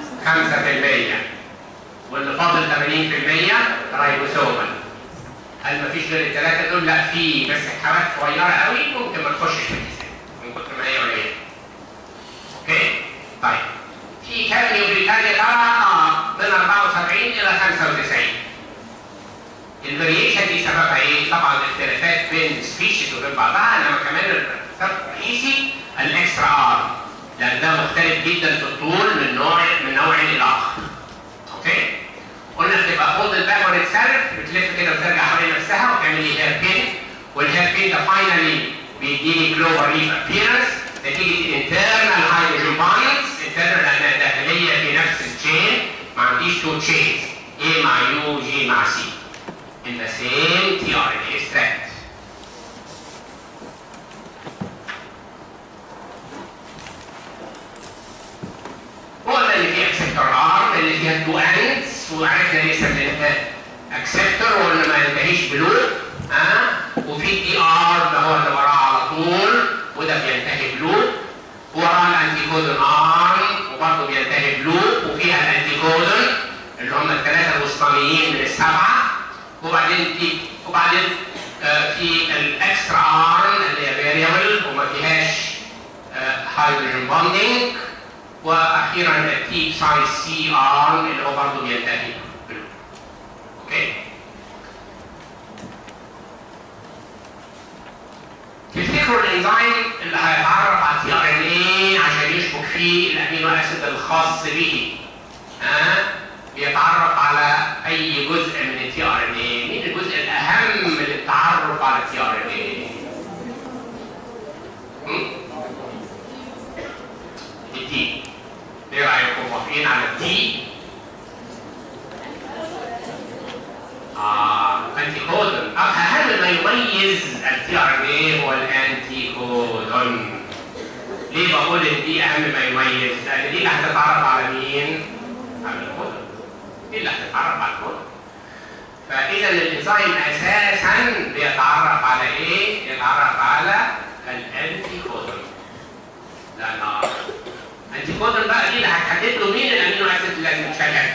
5% واللي فاضل 80% رايبوسومال. هل مفيش غير الثلاثة دول؟ لا في بس حاجات صغيرة قوي ممكن ما تخشش في الحساب من كتر ما هي قليلة. اوكي؟ طيب في كام نيوكليوتايد يا ترى؟ اه من 74 الى 95. الفاريشن دي سببها ايه؟ طبعا الاختلافات بين سبيشيز وبين بعضها انما كمان السبب الرئيسي الاكسترا ار لان ده مختلف جدا في الطول من نوع من نوع الى اخر. اوكي؟ قلنا بتبقى فولد باكورد سيلف بتلف كده وترجع حوالين نفسها وتعمل لي هير بين والهير بين ده فاينلي بيديني كلوفر ليف ابييرنس نتيجه انترنال هيدروجين بايندز انترنال لانها داخليه في نفس التشين ما عنديش تو تشينز A مع يو جي مع سي in the same tRNA strand. وقلنا ان في اكسبتور ار اللي فيها تو اندز وعرفنا ليه سميناها اكسبتور وقلنا ما ينتهيش بلوب ها أه؟ وفي دي ار ده هو اللي وراه على طول وده بينتهي بلوب وراه الانتي كودون ارم وبرضه بينتهي بلوب وفيها الانتي كودون اللي هم الثلاثه الوسطانيين من السبعه وبعدين في وبعدين آه في الاكسترا ارم اللي هي فاريبل وما فيهاش هيدروجين بوندنج واخيرا التي سايز سي ارم اللي هو برضه بينتهي بلوب اوكي تفتكروا الانزيم اللي هيتعرف على التي ار ان اي عشان يشبك فيه الامينو اسيد الخاص به ها أه؟ بيتعرف على اي جزء من التي ار ان اي مين الجزء الاهم للتعرف على التي ار ان اي التي ايه رايكم موافقين على التي اه انتي كودون اهم ما يميز التي ار ان اي هو الانتي كودون ليه بقول ان دي اهم ما يميز لان دي اللي هتتعرف على مين على الكودون دي اللي هتتعرف على الكودون فاذا الانزيم اساسا بيتعرف على ايه يتعرف على الانتي كودون لان الانتي كودون بقى دي اللي هتحدد له مين الامينو اسيد اللي لازم يتشغل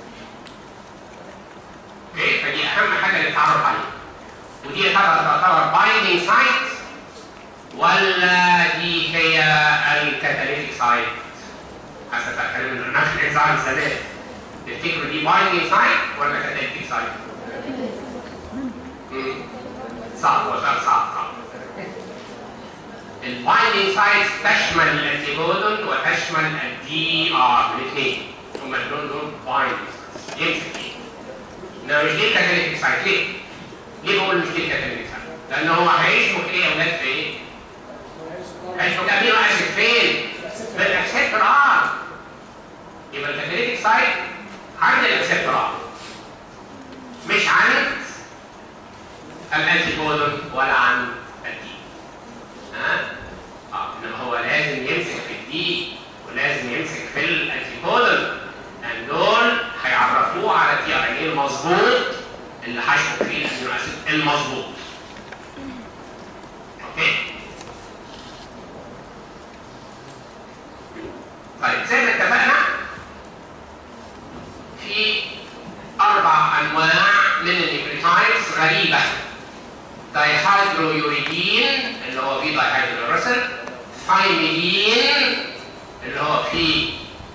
اوكي فدي اهم حاجه اللي اتعرف عليها ودي تعتبر بايندينج سايت ولا دي هي الكاتاليتيك سايت حسب كلام نفس الانزيم زمان تفتكروا دي بايندينج سايت ولا كاتاليتيك سايت؟ صعب ولا صعب صعب البايندينج سايت تشمل الانتيبودون وتشمل الدي ار الاثنين هم دول دول بايندينج يمسك فيه انما مش دي كاتاليتيك سايت ليه؟ ليه بقول مش دي كاتاليتيك سايت؟ لان هو هيشبك ايه يا اولاد في ايه؟ هيشبك امينو اسيد فين؟ في الاكسبتور ار يبقى الكاتاليتيك سايت عند الاكسبتور ار مش عند الانتي كودون ولا عند الدي ها؟ اه انما هو لازم يمسك في الدي ولازم يمسك في الانتي كودون لان دول هيعرفوه على التي ار ان اي المظبوط اللي هيشبك فيه الامينو اسيد المظبوط اوكي طيب زي ما اتفقنا في اربع انواع من النيوكليوتايدز غريبه دايهيدرويوريدين اللي هو فيه دايهيدرويوريسل ثايميدين اللي هو فيه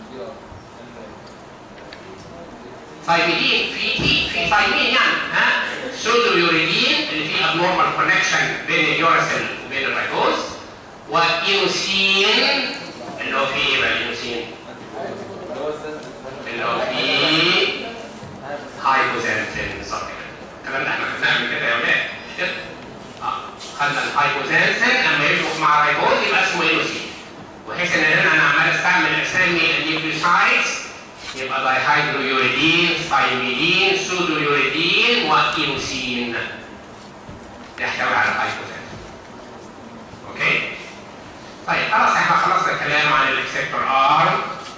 ثايميدين في تي في ثايمين يعني ها سودو يوريدين اللي فيه abnormal connection بين اليوريسل وبين الرايبوز واينوسين اللي هو فيه ايه بقى الاينوسين؟ اللي هو فيه هايبوزانثين بالظبط كده الكلام ده احنا خدناه قبل كده يا ولاد مش كده؟ اه خدنا الهايبوزانثين لما يشبك مع الرايبوز يبقى اسمه اينوسين بحيث ان هنا انا عمال استعمل اسامي النيوكليوسايدز يبقى دايهيدرويوريدين ثايميدين سودويوريدين واكينوسين يحتوي على الهايبوزانثين اوكي طيب خلاص احنا خلصنا الكلام عن الاكسبتور ار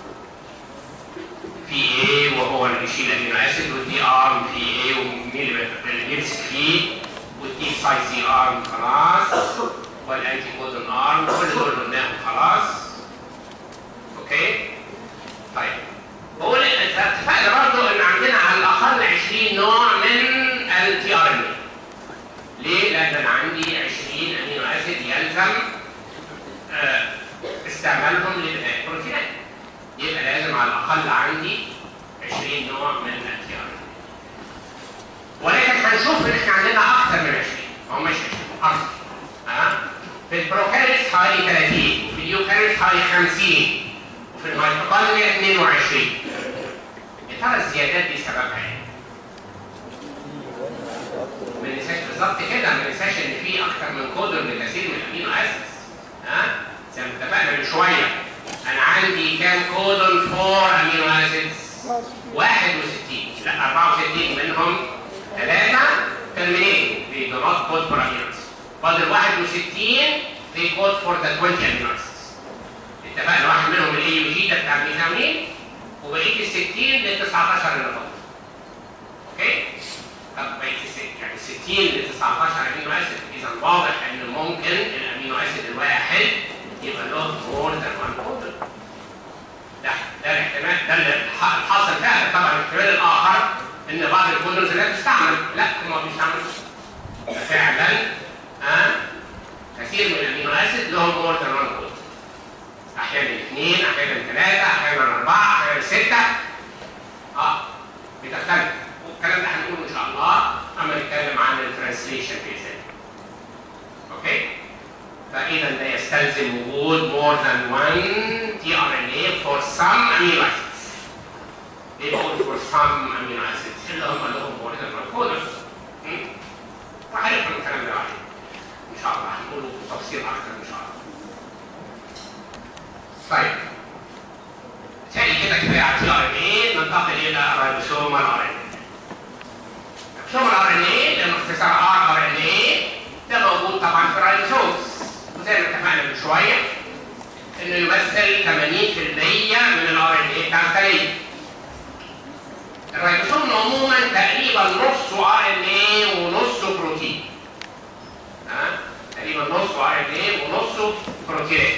في ايه وهو اللي بيشيل امينو اسيد والدي ارم في ايه ومين اللي بيمسك فيه والدي ساي سي ارم خلاص والانتي كودون ارم كل دول قلناهم خلاص اوكي طيب بقول اتفقنا برضه ان عندنا على الاقل 20 نوع من التي ار ان ليه؟ لان انا عندي 20 امينو اسيد يلزم آه استعمالهم لبناء البروتينات يبقى لازم على الاقل عندي 20 نوع من التي ار ولكن هنشوف ان احنا عندنا اكتر من 20 ما هماش 20 اكتر ها في البروكاريوت حوالي 30 وفي اليوكاريوت حوالي 50 وفي الميتوكوندريا 22 يا ترى الزيادات دي سببها ايه؟ ما ننساش بالظبط كده ما ننساش ان في اكتر من كودون لكثير من الامينو اسيدز ها زي ما اتفقنا من شويه انا عندي كام كودون فور امينو اسيدز 61 لا 64 منهم ثلاثه ترمينيت في do not code for amino acids فاضل 61 في كود فور ذا 20 امينو اسيدز اتفقنا واحد منهم الاي يو جي ده بتاع الميثامين وبقيه ال 60 لل 19 اللي فاضل اوكي طب بقيه ال 60 يعني 60 ل 19 امينو اسيد اذا واضح ان ممكن الامينو اسيد الواحد يبقى له مور ذان 1 كودون ده ده الاحتمال ده اللي حصل فعلا طبعا الاحتمال الاخر ان بعض الكودونز لا تستعمل لا هم ما بيستعملوش فعلا ها كثير من الامينو اسيد لهم مور ذان 1 كودون احيانا اثنين احيانا ثلاثه احيانا اربعه احيانا سته اه بتختلف والكلام ده هنقوله ان شاء الله اما نتكلم عن الترانسليشن في ذلك اوكي فاذا ده يستلزم وجود more than one tRNA for some amino acids. ايه بقول for some amino acids اللي هم لهم more than one codon. وهنفهم الكلام ده بعدين. ان شاء الله هنقوله بتفصيل اكتر ان شاء الله. طيب. تاني كده كفايه على تي ار ان ايه ننتقل الى الريبوسوم ار ان ايه. الريبوسوم ار ان ايه لانه اختصار ار ار ان ايه ده موجود طبعا في الريبوسومز. وزي ما اتفقنا من شويه انه يمثل 80% من الار ان اي بتاع الخليه. الريبوسوم عموما تقريبا نصه ار ان اي ونصه بروتين. ها؟ تقريبا نصه ار ان اي ونصه بروتينات.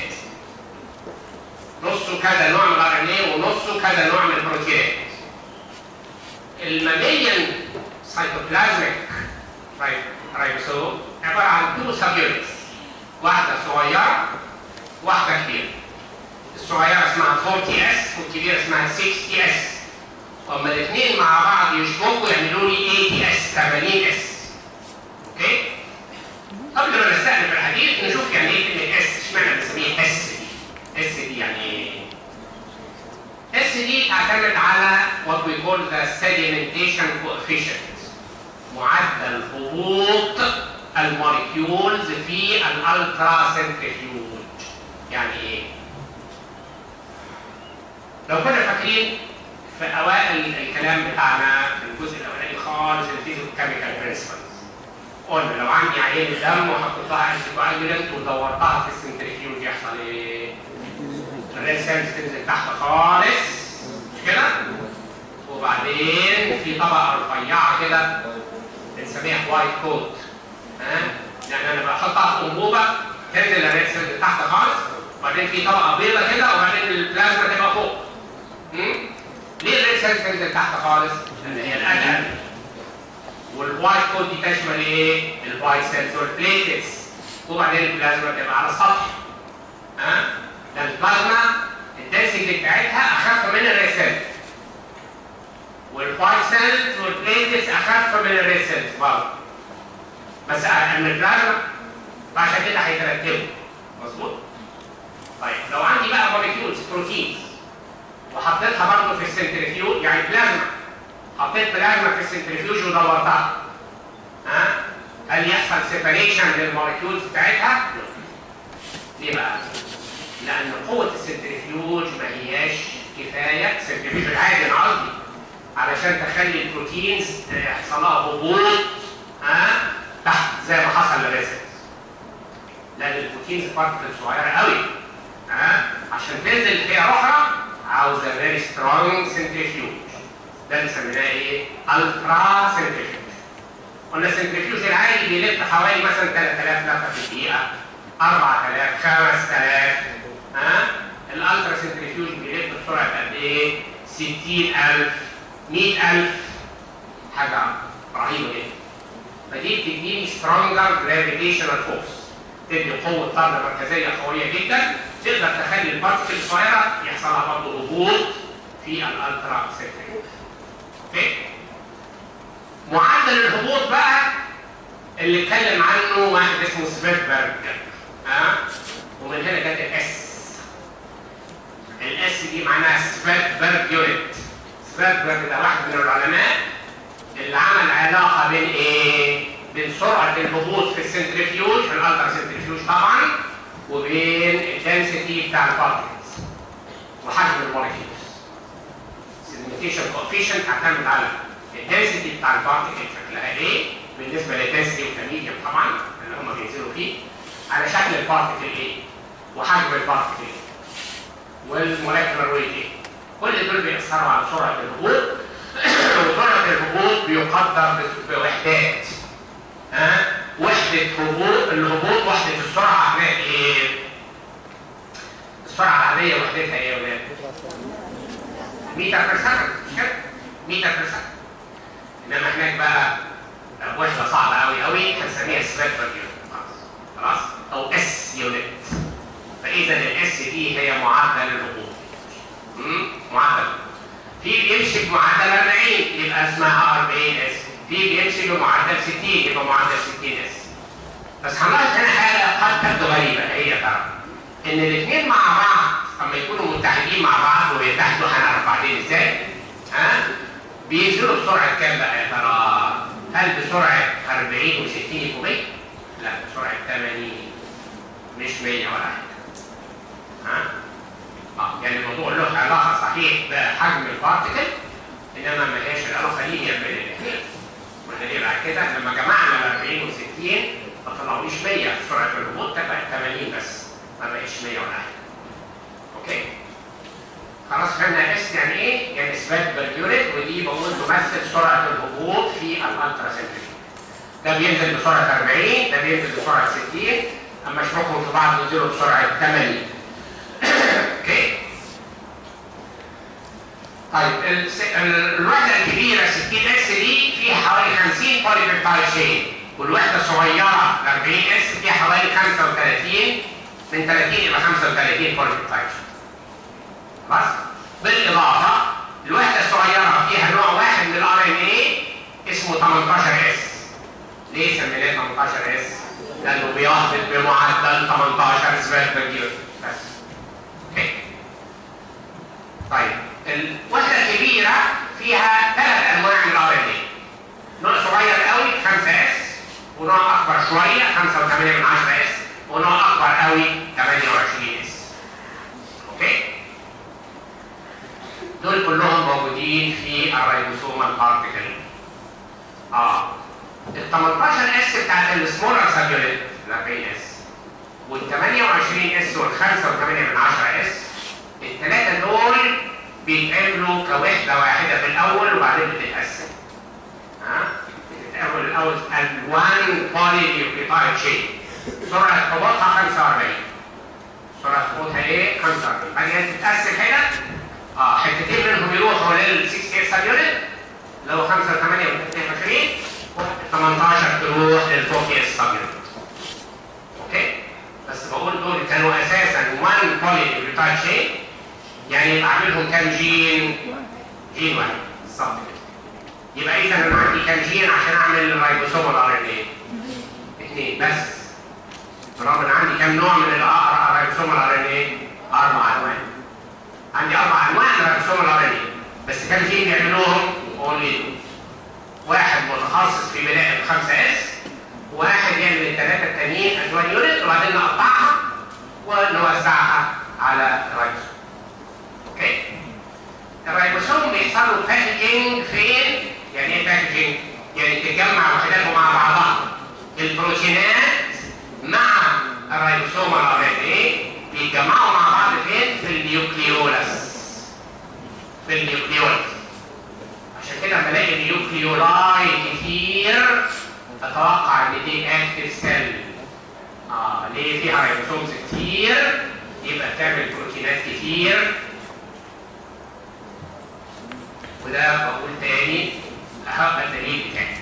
نصه كذا نوع من الار ان اي ونصه كذا نوع من البروتينات. الماميليان سايتوبلازميك ريبوسوم عباره عن تو سب يونتس واحدة صغيرة واحدة كبيرة. الصغيرة اسمها 40 اس والكبيرة اسمها 60 اس. وأما الاثنين مع بعض يشبكوا يعملوا لي 80 اس 80 اس. اوكي؟ قبل ما نستأنف الحديث نشوف يعني ايه كلمة اس اشمعنى بنسميها اس دي؟ اس دي يعني ايه؟ اس دي تعتمد على what we call the sedimentation coefficient معدل هبوط الموليكيولز في الالترا سنتريفيوج يعني ايه لو كنا فاكرين في اوائل الكلام بتاعنا في الجزء الاولاني خالص الفيزيكو كيميكال برنسبلز قلنا لو عندي عينه دم وحطيت لها انتي ودورتها في السنتريفيوج يحصل ايه؟ الريد سيلز تنزل تحت خالص مش كده؟ وبعدين في طبقه رفيعه كده بنسميها وايت كوت ها يعني انا بحطها في انبوبه تنزل الريد سيلز تحت خالص وبعدين في طبقه بيضاء كده وبعدين البلازما تبقى فوق مم؟ ليه الريد سيلز تنزل تحت خالص؟ لان هي الادهن والوايت كود دي تشمل ايه؟ الوايت سيلز والبليتس وبعدين البلازما تبقى على السطح ها؟ ده البلازما الدنسيتي بتاعتها اخف من الريد سيلز والوايت سيلز والبليتس اخف من الريد سيلز برضه بس من البلازما فعشان كده هيترتبوا مظبوط؟ طيب لو عندي بقى موليكيولز بروتينز وحطيتها برضه في السنتريفيوج يعني بلازما حطيت بلازما في السنتريفيوج ودورتها ها هل يحصل سيبريشن للموليكيولز بتاعتها؟ ليه بقى؟ لأن قوة السنتريفيوج ما هياش كفاية السنتريفيوج العادي أنا قصدي علشان تخلي البروتينز يحصل لها هبوط ها تحت زي ما حصل للريسبس لأن البروتينز بارتكل صغيرة قوي ها عشان تنزل فيها أخرى عاوزة فيري سترونج سنتريفيوج ده اللي سميناه ايه؟ الترا سنتريفيوج. قلنا السنتريفيوج العادي بيلف حوالي مثلا 3000 لفه في الدقيقه 4000 5000 ها؟ الالترا سنتريفيوج بيلف بسرعه قد ايه؟ 60000 100000 حاجه رهيبه جدا. فدي بتديني سترونجر جرافيتيشنال فورس تدي قوه طرد مركزيه قويه جدا تقدر تخلي البارتكل الصغيره يحصل لها برضه هبوط في الالترا سنتريفيوج. اوكي معدل الهبوط بقى اللي اتكلم عنه واحد اسمه سبيربرج ها ومن هنا جت الاس الاس دي معناها سبيربرج يونت سبيربرج ده واحد من العلماء اللي عمل علاقه بين ايه؟ بين سرعه الهبوط في السنتريفيوج في الالترا سنتريفيوج طبعا وبين الدنسيتي بتاع البارتكلز وحجم المولكيولز سيجمنتيشن كوفيشنت هتعتمد على الدنسيتي بتاع البارتكل شكلها ايه بالنسبه للدنسيتي والميديوم طبعا اللي هم بينزلوا فيه على شكل البارتكل ايه وحجم البارتكل ايه والمولكيولر ويت ايه كل دول بيأثروا على سرعه الهبوط وسرعه الهبوط بيقدر بوحدات ها وحده هبوط الهبوط وحده السرعه هناك ايه السرعه العاديه وحدتها ايه يا ولاد متر بير سكند مش كده متر بير سكند انما هناك بقى وحده صعبه قوي قوي هنسميها سبيد بير يونت خلاص او اس يونت فاذا الاس دي هي معدل الهبوط امم معدل في بيمشي بمعدل 40 يبقى اسمها 40 اس في بيمشي بمعدل 60 يبقى معدل 60 اس بس هنلاحظ هنا حاجه قد تبدو غريبه هي ترى ان الاثنين مع بعض اما يكونوا متحدين مع بعض ويتحدوا هنعرف بعدين ازاي ها بينزلوا بسرعه كام بقى يا ترى؟ هل بسرعه 40 و60 يبقوا 100؟ لا بسرعه 80 مش 100 ولا حاجه ها؟ اه يعني الموضوع له علاقه صحيح بحجم البارتكل انما ما هياش العلاقه لينير بين الاثنين قلنا ليه بعد كده لما جمعنا ال 40 و60 ما طلعوش 100 سرعه الهبوط تبقى 80 بس ما بقتش 100 ولا حاجه اوكي خلاص فهمنا اس يعني ايه؟ يعني اثبات باليونت ودي بقول تمثل سرعه الهبوط في الالترا سنتريفيوج ده بينزل بسرعه 40 ده بينزل بسرعه 60 اما اشبكهم في بعض ينزلوا بسرعه 80 اوكي طيب الس- ال- الوحده الكبيره 60 اس دي فيها حوالي 50 بولي بيبتايد شين والوحده الصغيره ال 40 اس فيها حوالي 35 من 30 الى 35 بولي بيبتايد شين خلاص بالاضافه الوحده الصغيره فيها نوع واحد من الار ان اي اسمه 18 اس ليه سميناه 18 اس؟ لانه بيهبط بمعدل 18 سبات بير بس اوكي طيب الوحده الكبيره فيها ثلاث انواع من الار ان اي نوع صغير قوي 5 اس ونوع اكبر شويه 5.8 من 10 اس ونوع اكبر قوي 28 اس اوكي دول كلهم موجودين في الريبوسومال بارتيكل اه ال 18 اس بتاعت السمولر سابيوليت ال 40 اس وال 28 اس وال 5.8 من 10 اس الثلاثه دول بيتعملوا كوحده واحده في الاول وبعدين بتتقسم ها بتتعمل الاول الوان بولي نيوكليوتايد تشين سرعه هبوطها 45 سرعه هبوطها ايه 45 بعدين تتقسم هنا اه حتتين منهم يروحوا لل 6 اس يونت لو 5 8 و 22 18 تروح للفوق اس يونت اوكي بس بقول دول كانوا اساسا 1 بولي نيوكليوتايد تشين يعني يبقى اعملهم كام جين؟ جين واحد بالظبط كده. يبقى اذا انا عندي كام جين عشان اعمل الريبوسوم الار ان ايه؟ اثنين بس. برغم ان عندي كام نوع من الريبوسوم الار ان ايه؟ اربع انواع. عندي اربع انواع من الريبوسوم الار ان ايه. بس كام جين بيعملوهم؟ اونلي واحد متخصص في بناء الخمسة اس واحد يعمل الثلاثة التانيين ادوان يونت وبعدين نقطعها ونوزعها على الريبوسوم. اوكي الريبوسوم بيحصل له باكجينج فين؟ يعني ايه باكجينج؟ يعني تتجمع وحداته مع بعضها البروتينات مع الريبوسوم الار ان ايه بيتجمعوا مع بعض فين؟ في النيوكليولس في النيوكليولس عشان كده لما الاقي نيوكليولاي كتير اتوقع ان دي اكتف سيل اه ليه فيها ريبوسومز كتير يبقى بتعمل بروتينات كتير وده بقول تاني اهم الدليل بتاعي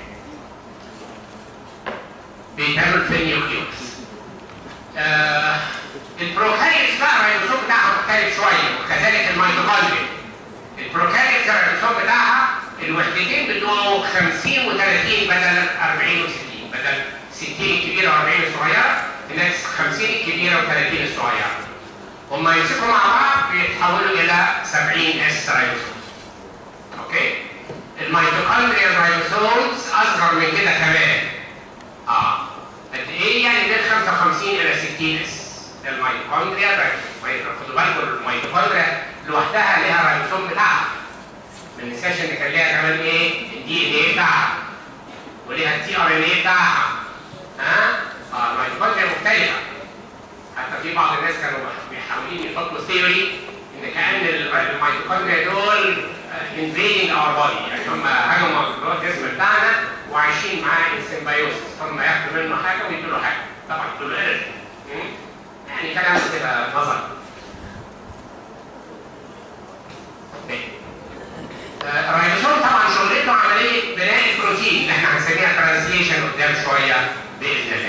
بيتعمل في النيوكليوس آه البروكاريوتس بقى الريبوسوم بتاعها مختلف شويه وكذلك الميتوكوندريا البروكاريوتس الريبوسوم بتاعها الوحده الوحدتين بتوعه 50 و30 بدل 40 و60 بدل 60 الكبيره و40 الصغيره هناك 50 الكبيره و30 الصغيره هما يمسكوا مع بعض بيتحولوا الى 70 اس رايبوسوم اوكي الميتوكوندريال رايبوسومز اصغر من كده كمان اه قد ايه يعني من 55 الى 60 اس الميتوكوندريا خدوا بالكم الميتوكوندريا لوحدها ليها رايبوسوم بتاعها ما ننساش ان كان ليها كمان ايه الدي ان ايه بتاعها وليها التي ار ان ايه بتاعها ها اه الميتوكوندريا مختلفه حتى في بعض الناس كانوا بيحاولين يحطوا ثيوري ان كان الميتوكوندريا دول invading our body يعني هم هجموا جوه الجسم بتاعنا وعايشين معاه ان سيمبايوسس هم ياخدوا منه حاجه ويدوا له حاجه طبعا يدوا له انرجي يعني كلام كده نظري الرايبوسوم طبعا شغلته عمليه بناء البروتين اللي احنا هنسميها ترانسليشن قدام شويه باذن الله.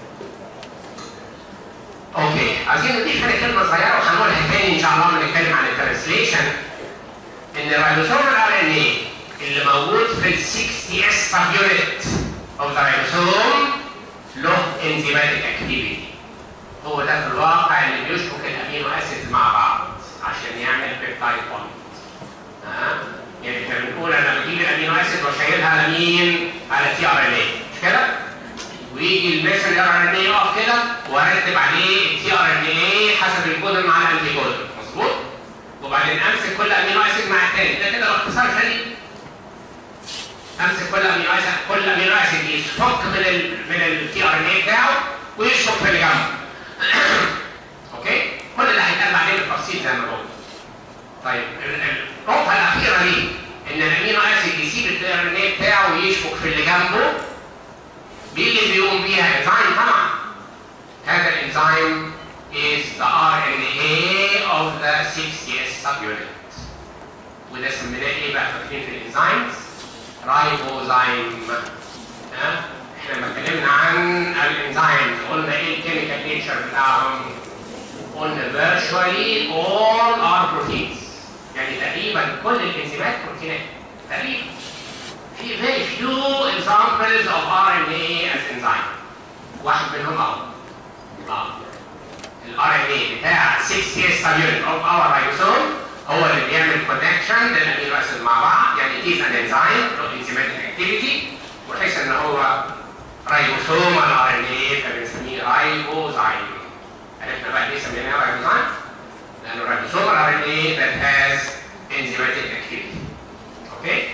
اوكي عايزين نضيف هنا كلمه صغيره وهنقولها تاني ان شاء الله لما نتكلم عن الترانسليشن ان الرايبوسوم الار ان اي اللي موجود في ال 60 اس سب يونت اوف ذا رايبوسوم له انزيماتيك اكتيفيتي هو ده في الواقع اللي بيشبك الامينو اسيدز مع بعض عشان يعمل بيبتايد بوند ها يعني احنا بنقول انا بجيب الامينو اسيد واشيلها على مين؟ على تي ار ان اي مش كده؟ ويجي الميسنجر ار ان اي يقف كده وارتب عليه التي ار ان اي حسب الكودن مع الانتي كودن مظبوط؟ وبعدين امسك كل امينو اسيد مع الثاني ده كده باختصار شديد امسك كل امينو اسيد كل امينو اسيد يفك من ال من التي ار ان اي بتاعه ويشفط في اللي جنبه اوكي؟ كل ده هيتقال بعدين بالتفصيل زي ما بقول طيب النقطة الأخيرة دي إن الأمينو أسيد يسيب الدي ار ان اي بتاعه ويشبك في اللي جنبه دي اللي بيقوم بيها انزيم طبعا هذا الانزيم is the RNA of the 6S subunit وده سميناه ايه بقى فاكرين في الانزيمز؟ رايبوزايم ها؟ احنا لما اتكلمنا عن الانزيمز قلنا ايه الكيميكال نيتشر بتاعهم؟ قلنا virtually all are proteins يعني تقريبا كل الانزيمات بروتينات تقريبا في very few examples of RNA as enzyme واحد منهم اهو اه ال RNA بتاع 6S subunit of our ribosome هو اللي بيعمل connection للامينو اسيد مع بعض يعني it is an enzyme له enzymatic activity بحيث ان هو ribosomal RNA فبنسميه رايبوزايم عرفنا بقى ليه سميناه رايبوزايم؟ لانه الرايبوسومال RNA that has enzymatic activity اوكي؟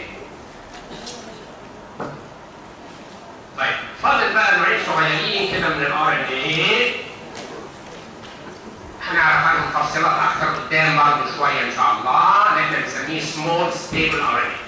طيب فاضل بقى نوعين صغيرين كده من الار ان اي هنعرف عنهم تفصيلات اكتر قدام برضه شويه ان شاء الله اللي احنا بنسميه سمول ستيبل ار ان اي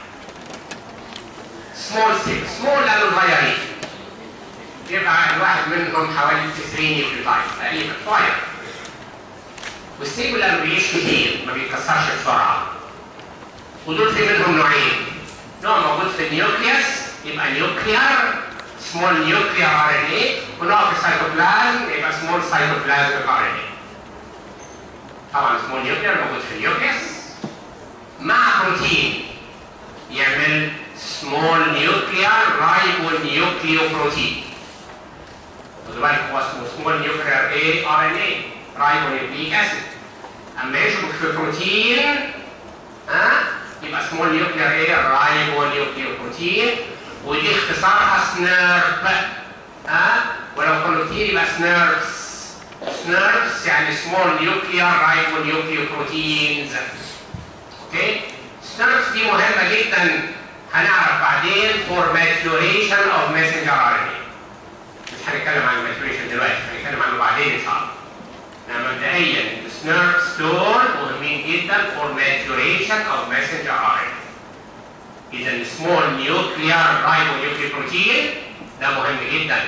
سمول ستيبل سمول لانه صغيرين يبقى الواحد منهم حوالي 90 نيوكليوتايد تقريبا صغير والستيبل لانه بيعيش كتير ما بيتكسرش بسرعه ودول في منهم نوعين نوع موجود في النيوكليوس يبقى نيوكليار سمول نيوكليار ار ان اي ونوع في السيتوبلازم يبقى سمول سيتوبلازم ار ان اي طبعا سمول نيوكليار موجود في النيوكليوس مع بروتين يعمل سمول نيوكليار رايبو نيوكليو بروتين خدوا بالك هو اسمه سمول نيوكليار اي ار ان اي رايبو نيوكليك اسيد اما يشبك في بروتين ها يبقى سمول نيوكليار ايه رايبو نيوكليو بروتين ودي اختصارها سنيرب ها ولو كانوا كتير يبقى سنيربس سنيربس يعني سمول نيوكليار رايبو نيوكليو بروتينز اوكي سنيربس دي مهمه جدا هنعرف بعدين فور ماتيوريشن اوف ماسنجر ار ان مش هنتكلم عن الماتيوريشن دلوقتي هنتكلم عنه بعدين ان شاء الله انما مبدئيا السنيربس دول مهمين جدا فور ماتيوريشن اوف ماسنجر ار ان اذا السمول نيوكليار رايبو نيوكليو بروتين ده مهم جدا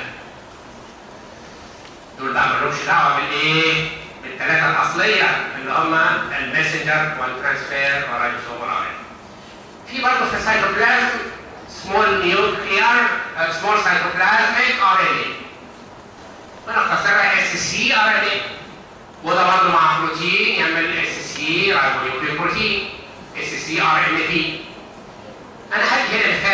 دول بقى مالهمش دعوه بالايه؟ بالثلاثه الاصليه اللي هم الماسنجر والترانسفير والرايبوسوم ار في برضه في السيتوبلازم سمول نيوكليار سمول سيتوبلازميك ار ان اي بنختصرها اس سي ار ان اي وده برضه مع بروتين يعمل اس سي رايبو نيوكليو بروتين اس سي ار ان بي انا هدي هنا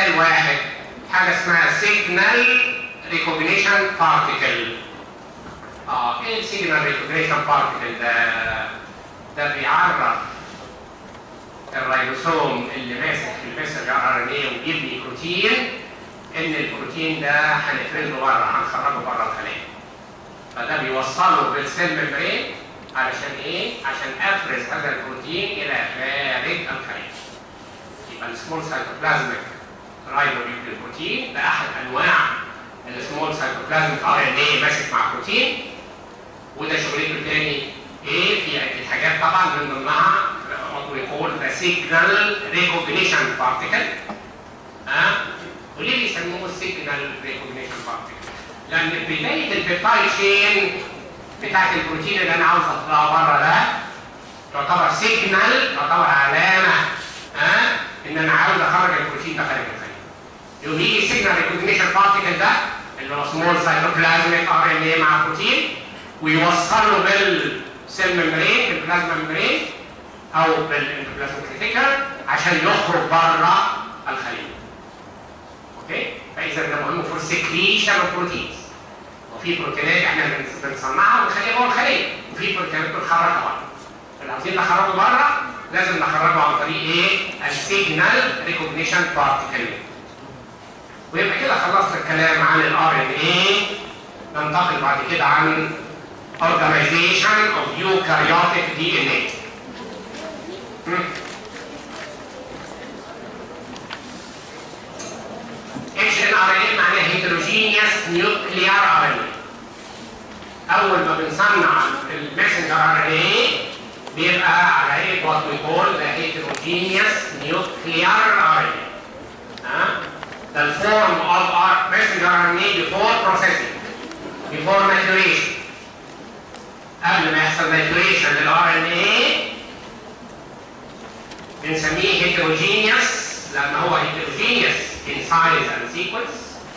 مثال واحد حاجه اسمها سيجنال ريكوجنيشن بارتيكل اه ايه السيجنال ريكوجنيشن بارتيكل ده ده بيعرف الريبوسوم اللي ماسك في المسج ار ان اي ويبني بروتين ان البروتين ده هنفرزه بره هنخرجه بره الخليه فده بيوصله بالسيل ميمبرين علشان ايه؟ عشان افرز هذا البروتين الى خارج الخليه. يبقى السمول سايتوبلازميك رايبونيوكليوبروتين ده احد انواع السمول سايتوبلازميك ار ان اي ماسك مع بروتين وده شغلته الثاني ايه؟ في عده حاجات طبعا من ضمنها what we call the signal recognition particle ها؟ وليه بيسموه السيجنال ريكوجنيشن بارتيكل؟ لان بدايه البيبتايد شين بتاعت البروتين اللي انا عاوز اطلعه بره ده تعتبر سيجنال تعتبر علامه ها ان انا عاوز اخرج البروتين ده خارج الخليه. يقوم يجي السيجنال ريكوجنيشن بارتيكل ده اللي هو سمول سايتوبلازميك ار ان اي مع بروتين ويوصله بالسيل ممبرين بالبلازما ممبرين او بالانتربلازما كريتيكال عشان يخرج بره الخليه. اوكي؟ فاذا ده مهم فور سكريشن اوف بروتينز. وفي بروتينات احنا بنصنعها ونخليها جوه الخليه وفي بروتينات بنخرجها بره اللي عاوزين نخرجه بره لازم نخرجه عن طريق ايه؟ السيجنال ريكوجنيشن بارتيكل ويبقى كده خلصنا الكلام عن الار ان اي ننتقل بعد كده عن organization of eukaryotic DNA اتش ان ار ان معناها هيتروجينيوس نيوكليار ار ان اول ما بنصنع الماسنجر ار ان بيبقى على هيئه وات وي كول ذا هيتروجينيوس نيوكليار ار ان ها the form of our messenger RNA before processing before maturation قبل ما يحصل maturation للار ان اي بنسميه heterogeneous لما هو heterogeneous in size and sequence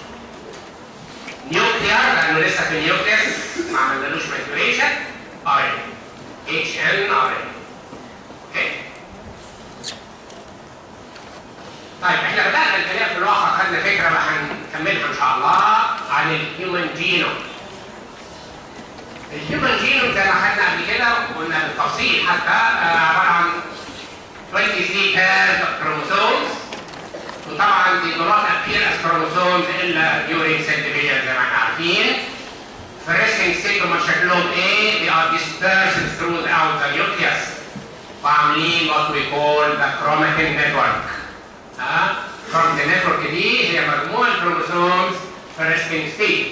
nuclear لانه لسه في النيوكليس ما عملنالوش maturation RNA HN RNA اوكي طيب احنا بدأنا الكلام في الواقع خدنا فكرة بقى هنكملها ان شاء الله عن الهيومن جينوم الهيومن جينوم زي ما خدنا قبل كده وقلنا بالتفصيل حتى آه عبارة عن 23 pairs of chromosomes وطبعا دي do not appear as chromosomes الا during cell division زي ما احنا عارفين في resting state هم شكلهم ايه؟ they are dispersed throughout the nucleus وعاملين what we call the chromatin network ها؟ chromatin network دي هي مجموعة الكروموسومز في resting state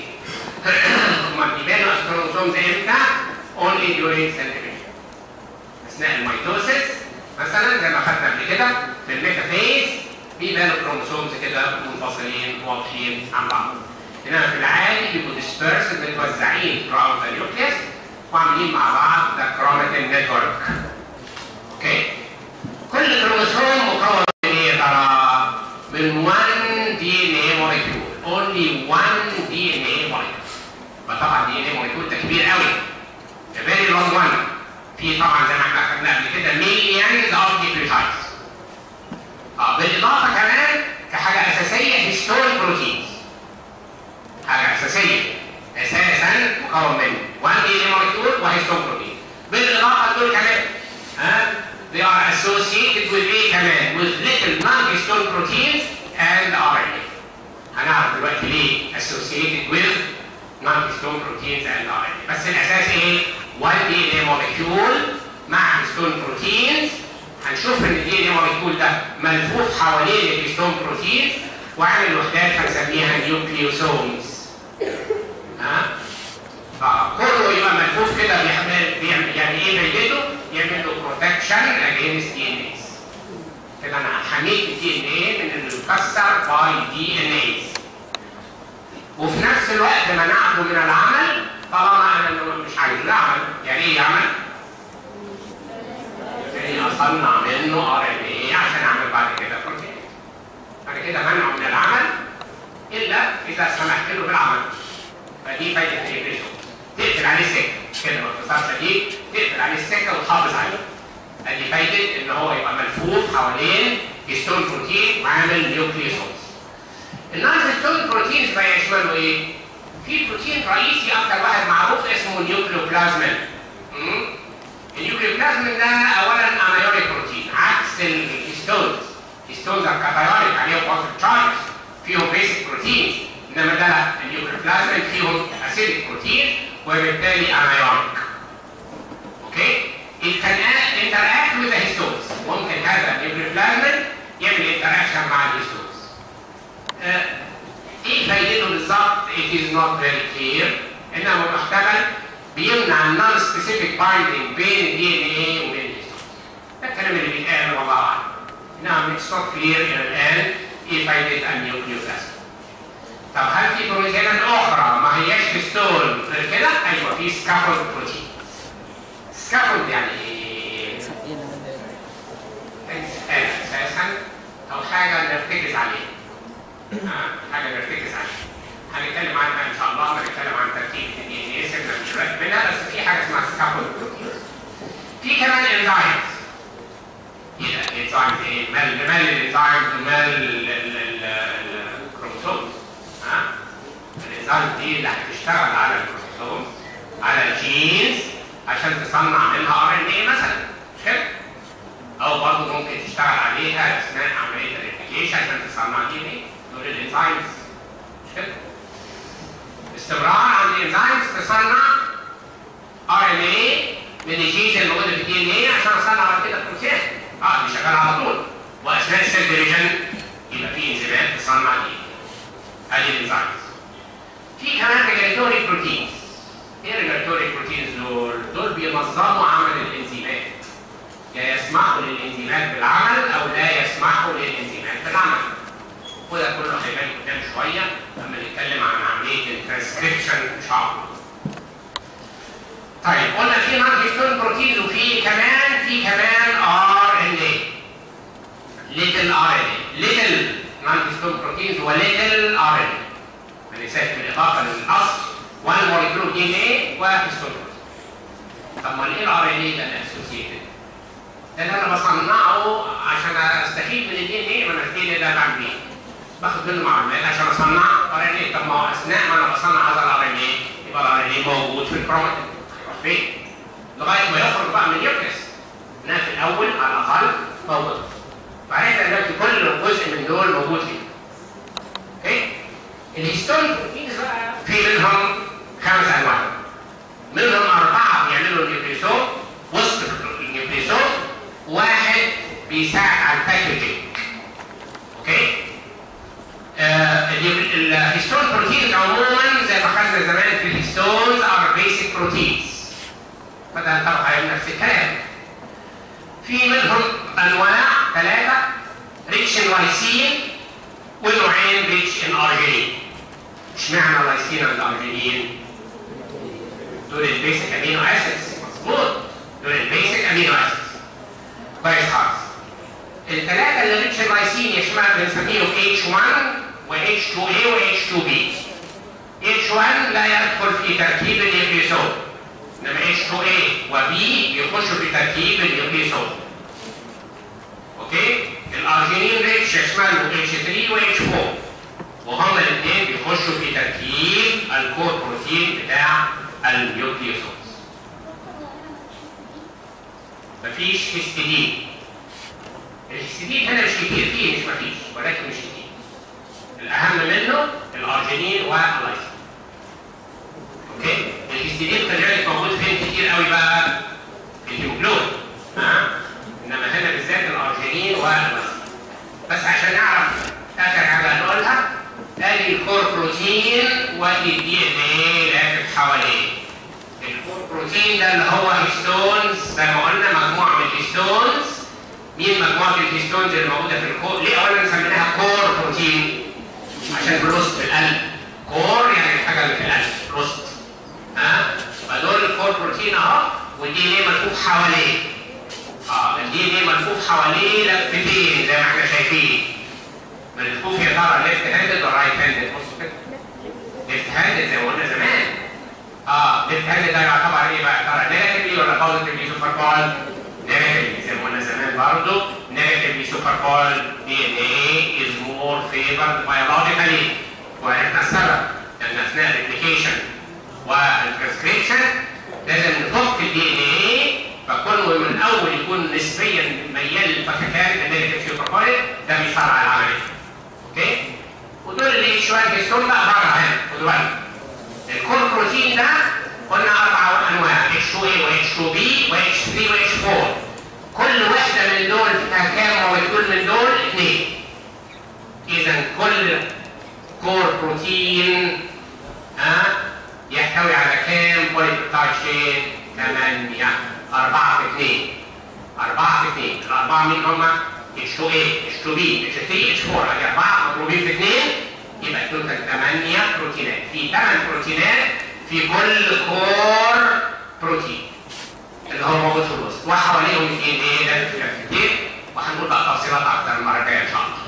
هم بيبانوا as chromosomes امتى؟ only during cell division اثناء الميتوسيس مثلا زي ما خدنا قبل كده في الميتافيز بيبانوا الكروموسومز كده منفصلين واضحين عن بعض. انما في العادي بيبقوا ديسبيرس متوزعين throughout the nucleus وعاملين مع بعض ذا chromatin network. اوكي. كل كروموسوم مكون من ايه يا ترى؟ من 1 دي ان اي موليكيول. only 1 دي ان اي موليكيول. فطبعا دي ان اي موليكيول ده كبير قوي. a very long one. في طبعا زي ما احنا خدنا قبل كده millions of nucleotides. اه بالاضافه كمان كحاجه اساسيه هيستون بروتينز. حاجه اساسيه اساسا مكون من 1 دي ان مولكيول وهيستون بروتين. بالاضافه دول كمان ها they are associated with ايه كمان؟ with little non-histone proteins and RNA. هنعرف دلوقتي ليه associated with non-histone proteins and RNA. بس الاساس ايه؟ 1 دي ان مولكيول مع هيستون بروتينز هنشوف ان الدي ان مولكيول ده ملفوف حوالين الهيستون بروتين وعامل وحدات هنسميها نيوكليوسومز ها فكله يبقى ملفوف كده بيعمل بيعمل يعني ايه فايدته؟ يعمل له بروتكشن اجينست دي ان ايز كده انا حميت الدي ان ايه من انه يتكسر باي دي ان ايز وفي نفس الوقت منعته من العمل طالما انا مش عايز اعمل يعني ايه يعمل؟ يعني اصنع منه ار ان اي عشان اعمل بعد كده بروتين. بعد كده منعه من العمل الا اذا سمحت له بالعمل. فدي فايده الابريسو. تقفل عليه السكه كده باختصار شديد تقفل عليه السكه وتحافظ عليه. ادي فايده ان هو يبقى ملفوف حوالين هيستون بروتين وعامل نيوكليوسومز. النون هيستون بروتينز بقى يشملوا ايه؟ في بروتين رئيسي اكتر واحد معروف اسمه النيوكليوبلازمين مم؟ النيوكليوبلازمين ده اولا انايونيك بروتين عكس الهيستونز الهيستونز كاتايونيك عليهم بوزيتيف تشارجز فيهم بيسك بروتينز انما ده لا النيوكليوبلازمين فيهم اسيدك بروتين وبالتالي انايونيك اوكي it can act- interact with the histones ممكن هذا النيوكليوبلازمين يعمل interaction مع الهيستونز آه، ايه فايدته بالظبط it is not very clear انما محتمل بيمنع النون سبيسيفيك بايندينج بين الدي ان ايه وبين الهيستونز ده الكلام اللي بيتقال والله اعلم انما it's not clear الى الان ايه فايده النيوكليوبلازم طب هل في بروتينات اخرى ما هياش هيستون غير كده؟ ايوه في سكافولد بروتين سكافولد يعني ايه؟ انسان اساسا او حاجه نرتكز عليها آه، حاجه نرتكز عليها هنتكلم عنها ان شاء الله هنتكلم عن تركيب الدي ان ايه سيبنا مش رايح منها بس في حاجه اسمها سكافولد بروتين في كمان انزايمز ايه ده انزايمز ايه؟ مال مال الانزايمز ومال الكروموسومز ها الانزايمز دي اللي هتشتغل على الكروموسومز على الجينز عشان تصنع منها ار ان ايه مثلا مش كده؟ او برضه ممكن تشتغل عليها اثناء عمليه الريبليكيشن عشان تصنع دي ان ايه دول الانزيمز مش كده؟ استمرار عند الانزيمز تصنع ار ان ايه من الجينز اللي موجوده في الدي ان ايه عشان اصنع بعد كده بروتين اه دي شغاله على طول واثناء السيل ديفيجن يبقى في انزيمات تصنع دي ادي الانزيمز في كمان ريجوليتوري بروتينز ايه ريجوليتوري بروتينز دول؟ دول بينظموا عمل الانزيمات يا يسمحوا للانزيمات بالعمل او لا يسمحوا للانزيمات بالعمل وده كله هيبان قدام شويه لما نتكلم عن عمليه الترانسكريبشن ان شاء الله. طيب قلنا في نون هيستون بروتينز وفي كمان في كمان ار ان اي ليتل ار ان اي ليتل نون هيستون بروتينز وليتل ار ان اي ما ننساش بالاضافه للاصل والموليكيول دي ان اي وهيستون بروتين. طب ما ايه الار ان اي ده الاسوسيتد؟ ده اللي انا بصنعه عشان استفيد من الدي ان ايه ما انا الدي ان ده بعمل ايه؟ باخد منه معلومات عشان اصنع ار ان ايه طب ما هو اثناء ما انا بصنع هذا الار ان ايه يبقى الار ان ايه موجود في الكروماتين هيروح فين؟ لغايه ما يخرج بقى من النيوكليس انها في الاول على الاقل موجود وبعدين دلوقتي كل جزء من دول موجود فيه اوكي؟ الهيستون بروتينز بقى في منهم خمس انواع منهم اربعه بيعملوا النيوكليسوم وسط النيوكليسوم واحد بيساعد على الباكجينج اوكي آه الهيستون بروتينز عموما زي ما خدنا زمان في الهيستونز ار بيسك بروتينز فده طبعا هيبقى نفس الكلام في منهم انواع ثلاثه ريتش ان لايسين ونوعين ريتش ان ارجينين اشمعنى اللايسين والارجينين دول البيسك امينو اسيدز مظبوط دول البيسك امينو اسيدز كويس خالص الثلاثه اللي ريتش اللايسين يشمل بنسميهم H1 و H2A و H2B H1 لا يدخل في تركيب النيوكليسوم انما H2A و B يخشوا في تركيب النيوكليسوم اوكي الارجينين ريتش يشملوا H3 و H4 وهما الاثنين بيخشوا في تركيب الكور بروتين بتاع النيوكليوسومز مفيش هيستidine الهيستidine هنا مش كتير فيه مش مفيش ولكن مش كتير الاهم منه الارجينين واللايسين اوكي الهيستidine خلي بالك موجود فين كتير قوي بقى في الهيموجلوبين ها انما هنا بالذات الارجينين واللايسين بس عشان نعرف اخر حاجه هنقولها ادي الكور بروتين وادي الدي ان ايه لافف حواليه الكور بروتين ده اللي هو هيستونز زي ما قلنا مجموعه من الهيستونز مين مجموعه الهيستونز اللي موجوده في الكور ليه اولا سميناها كور بروتين عشان بلوست في القلب كور يعني الحاجه اللي في القلب بلوست ها فدول الكور بروتين اهو والدي ان ايه ملفوف حواليه اه الدي ان ايه ملفوف حواليه لفتين زي ما احنا شايفين ملفوف يا ترى ليفت هاندد ولا رايت هاندد بصوا كده ليفت هاندد زي ما قلنا زمان اه ليفت هاندد ده يعتبر ايه بقى ترى نيجاتيفلي ولا بوزيتيفلي سوبر بول نيجاتيفلي زي ما قلنا زمان برضه نيجاتيفلي negatively supercoiled DNA is more favored biologically وعرفنا السبب لان اثناء الابلكيشن والبريسكريبشن لازم نفك الدي ان ايه فكونه من الاول يكون نسبيا ميال للفككان النيجاتيف سوبركويل ده بيسرع العمليه اوكي ودول اللي شويه هيستون بقى بره هنا خدوا بالكم الكور بروتين ده قلنا اربع انواع اتش 2 اي واتش 2 بي واتش 3 واتش 4 كل واحده من دول فيها كام مولكيول من دول اثنين اذا كل كور بروتين ها يحتوي على كام بوليبتايد شين 8 4 في 2 4 في 2 الاربعه مين هم؟ H2A, H2B, H3, H4 ادي اربعه مضروبين في 2 يبقى توتال 8 بروتينات في 8 بروتينات في كل كور بروتين اللي هو موجود في الوسط وحواليهم في ايه ده في كتير وهنقول بقى تفصيلات اكتر المره الجايه ان شاء الله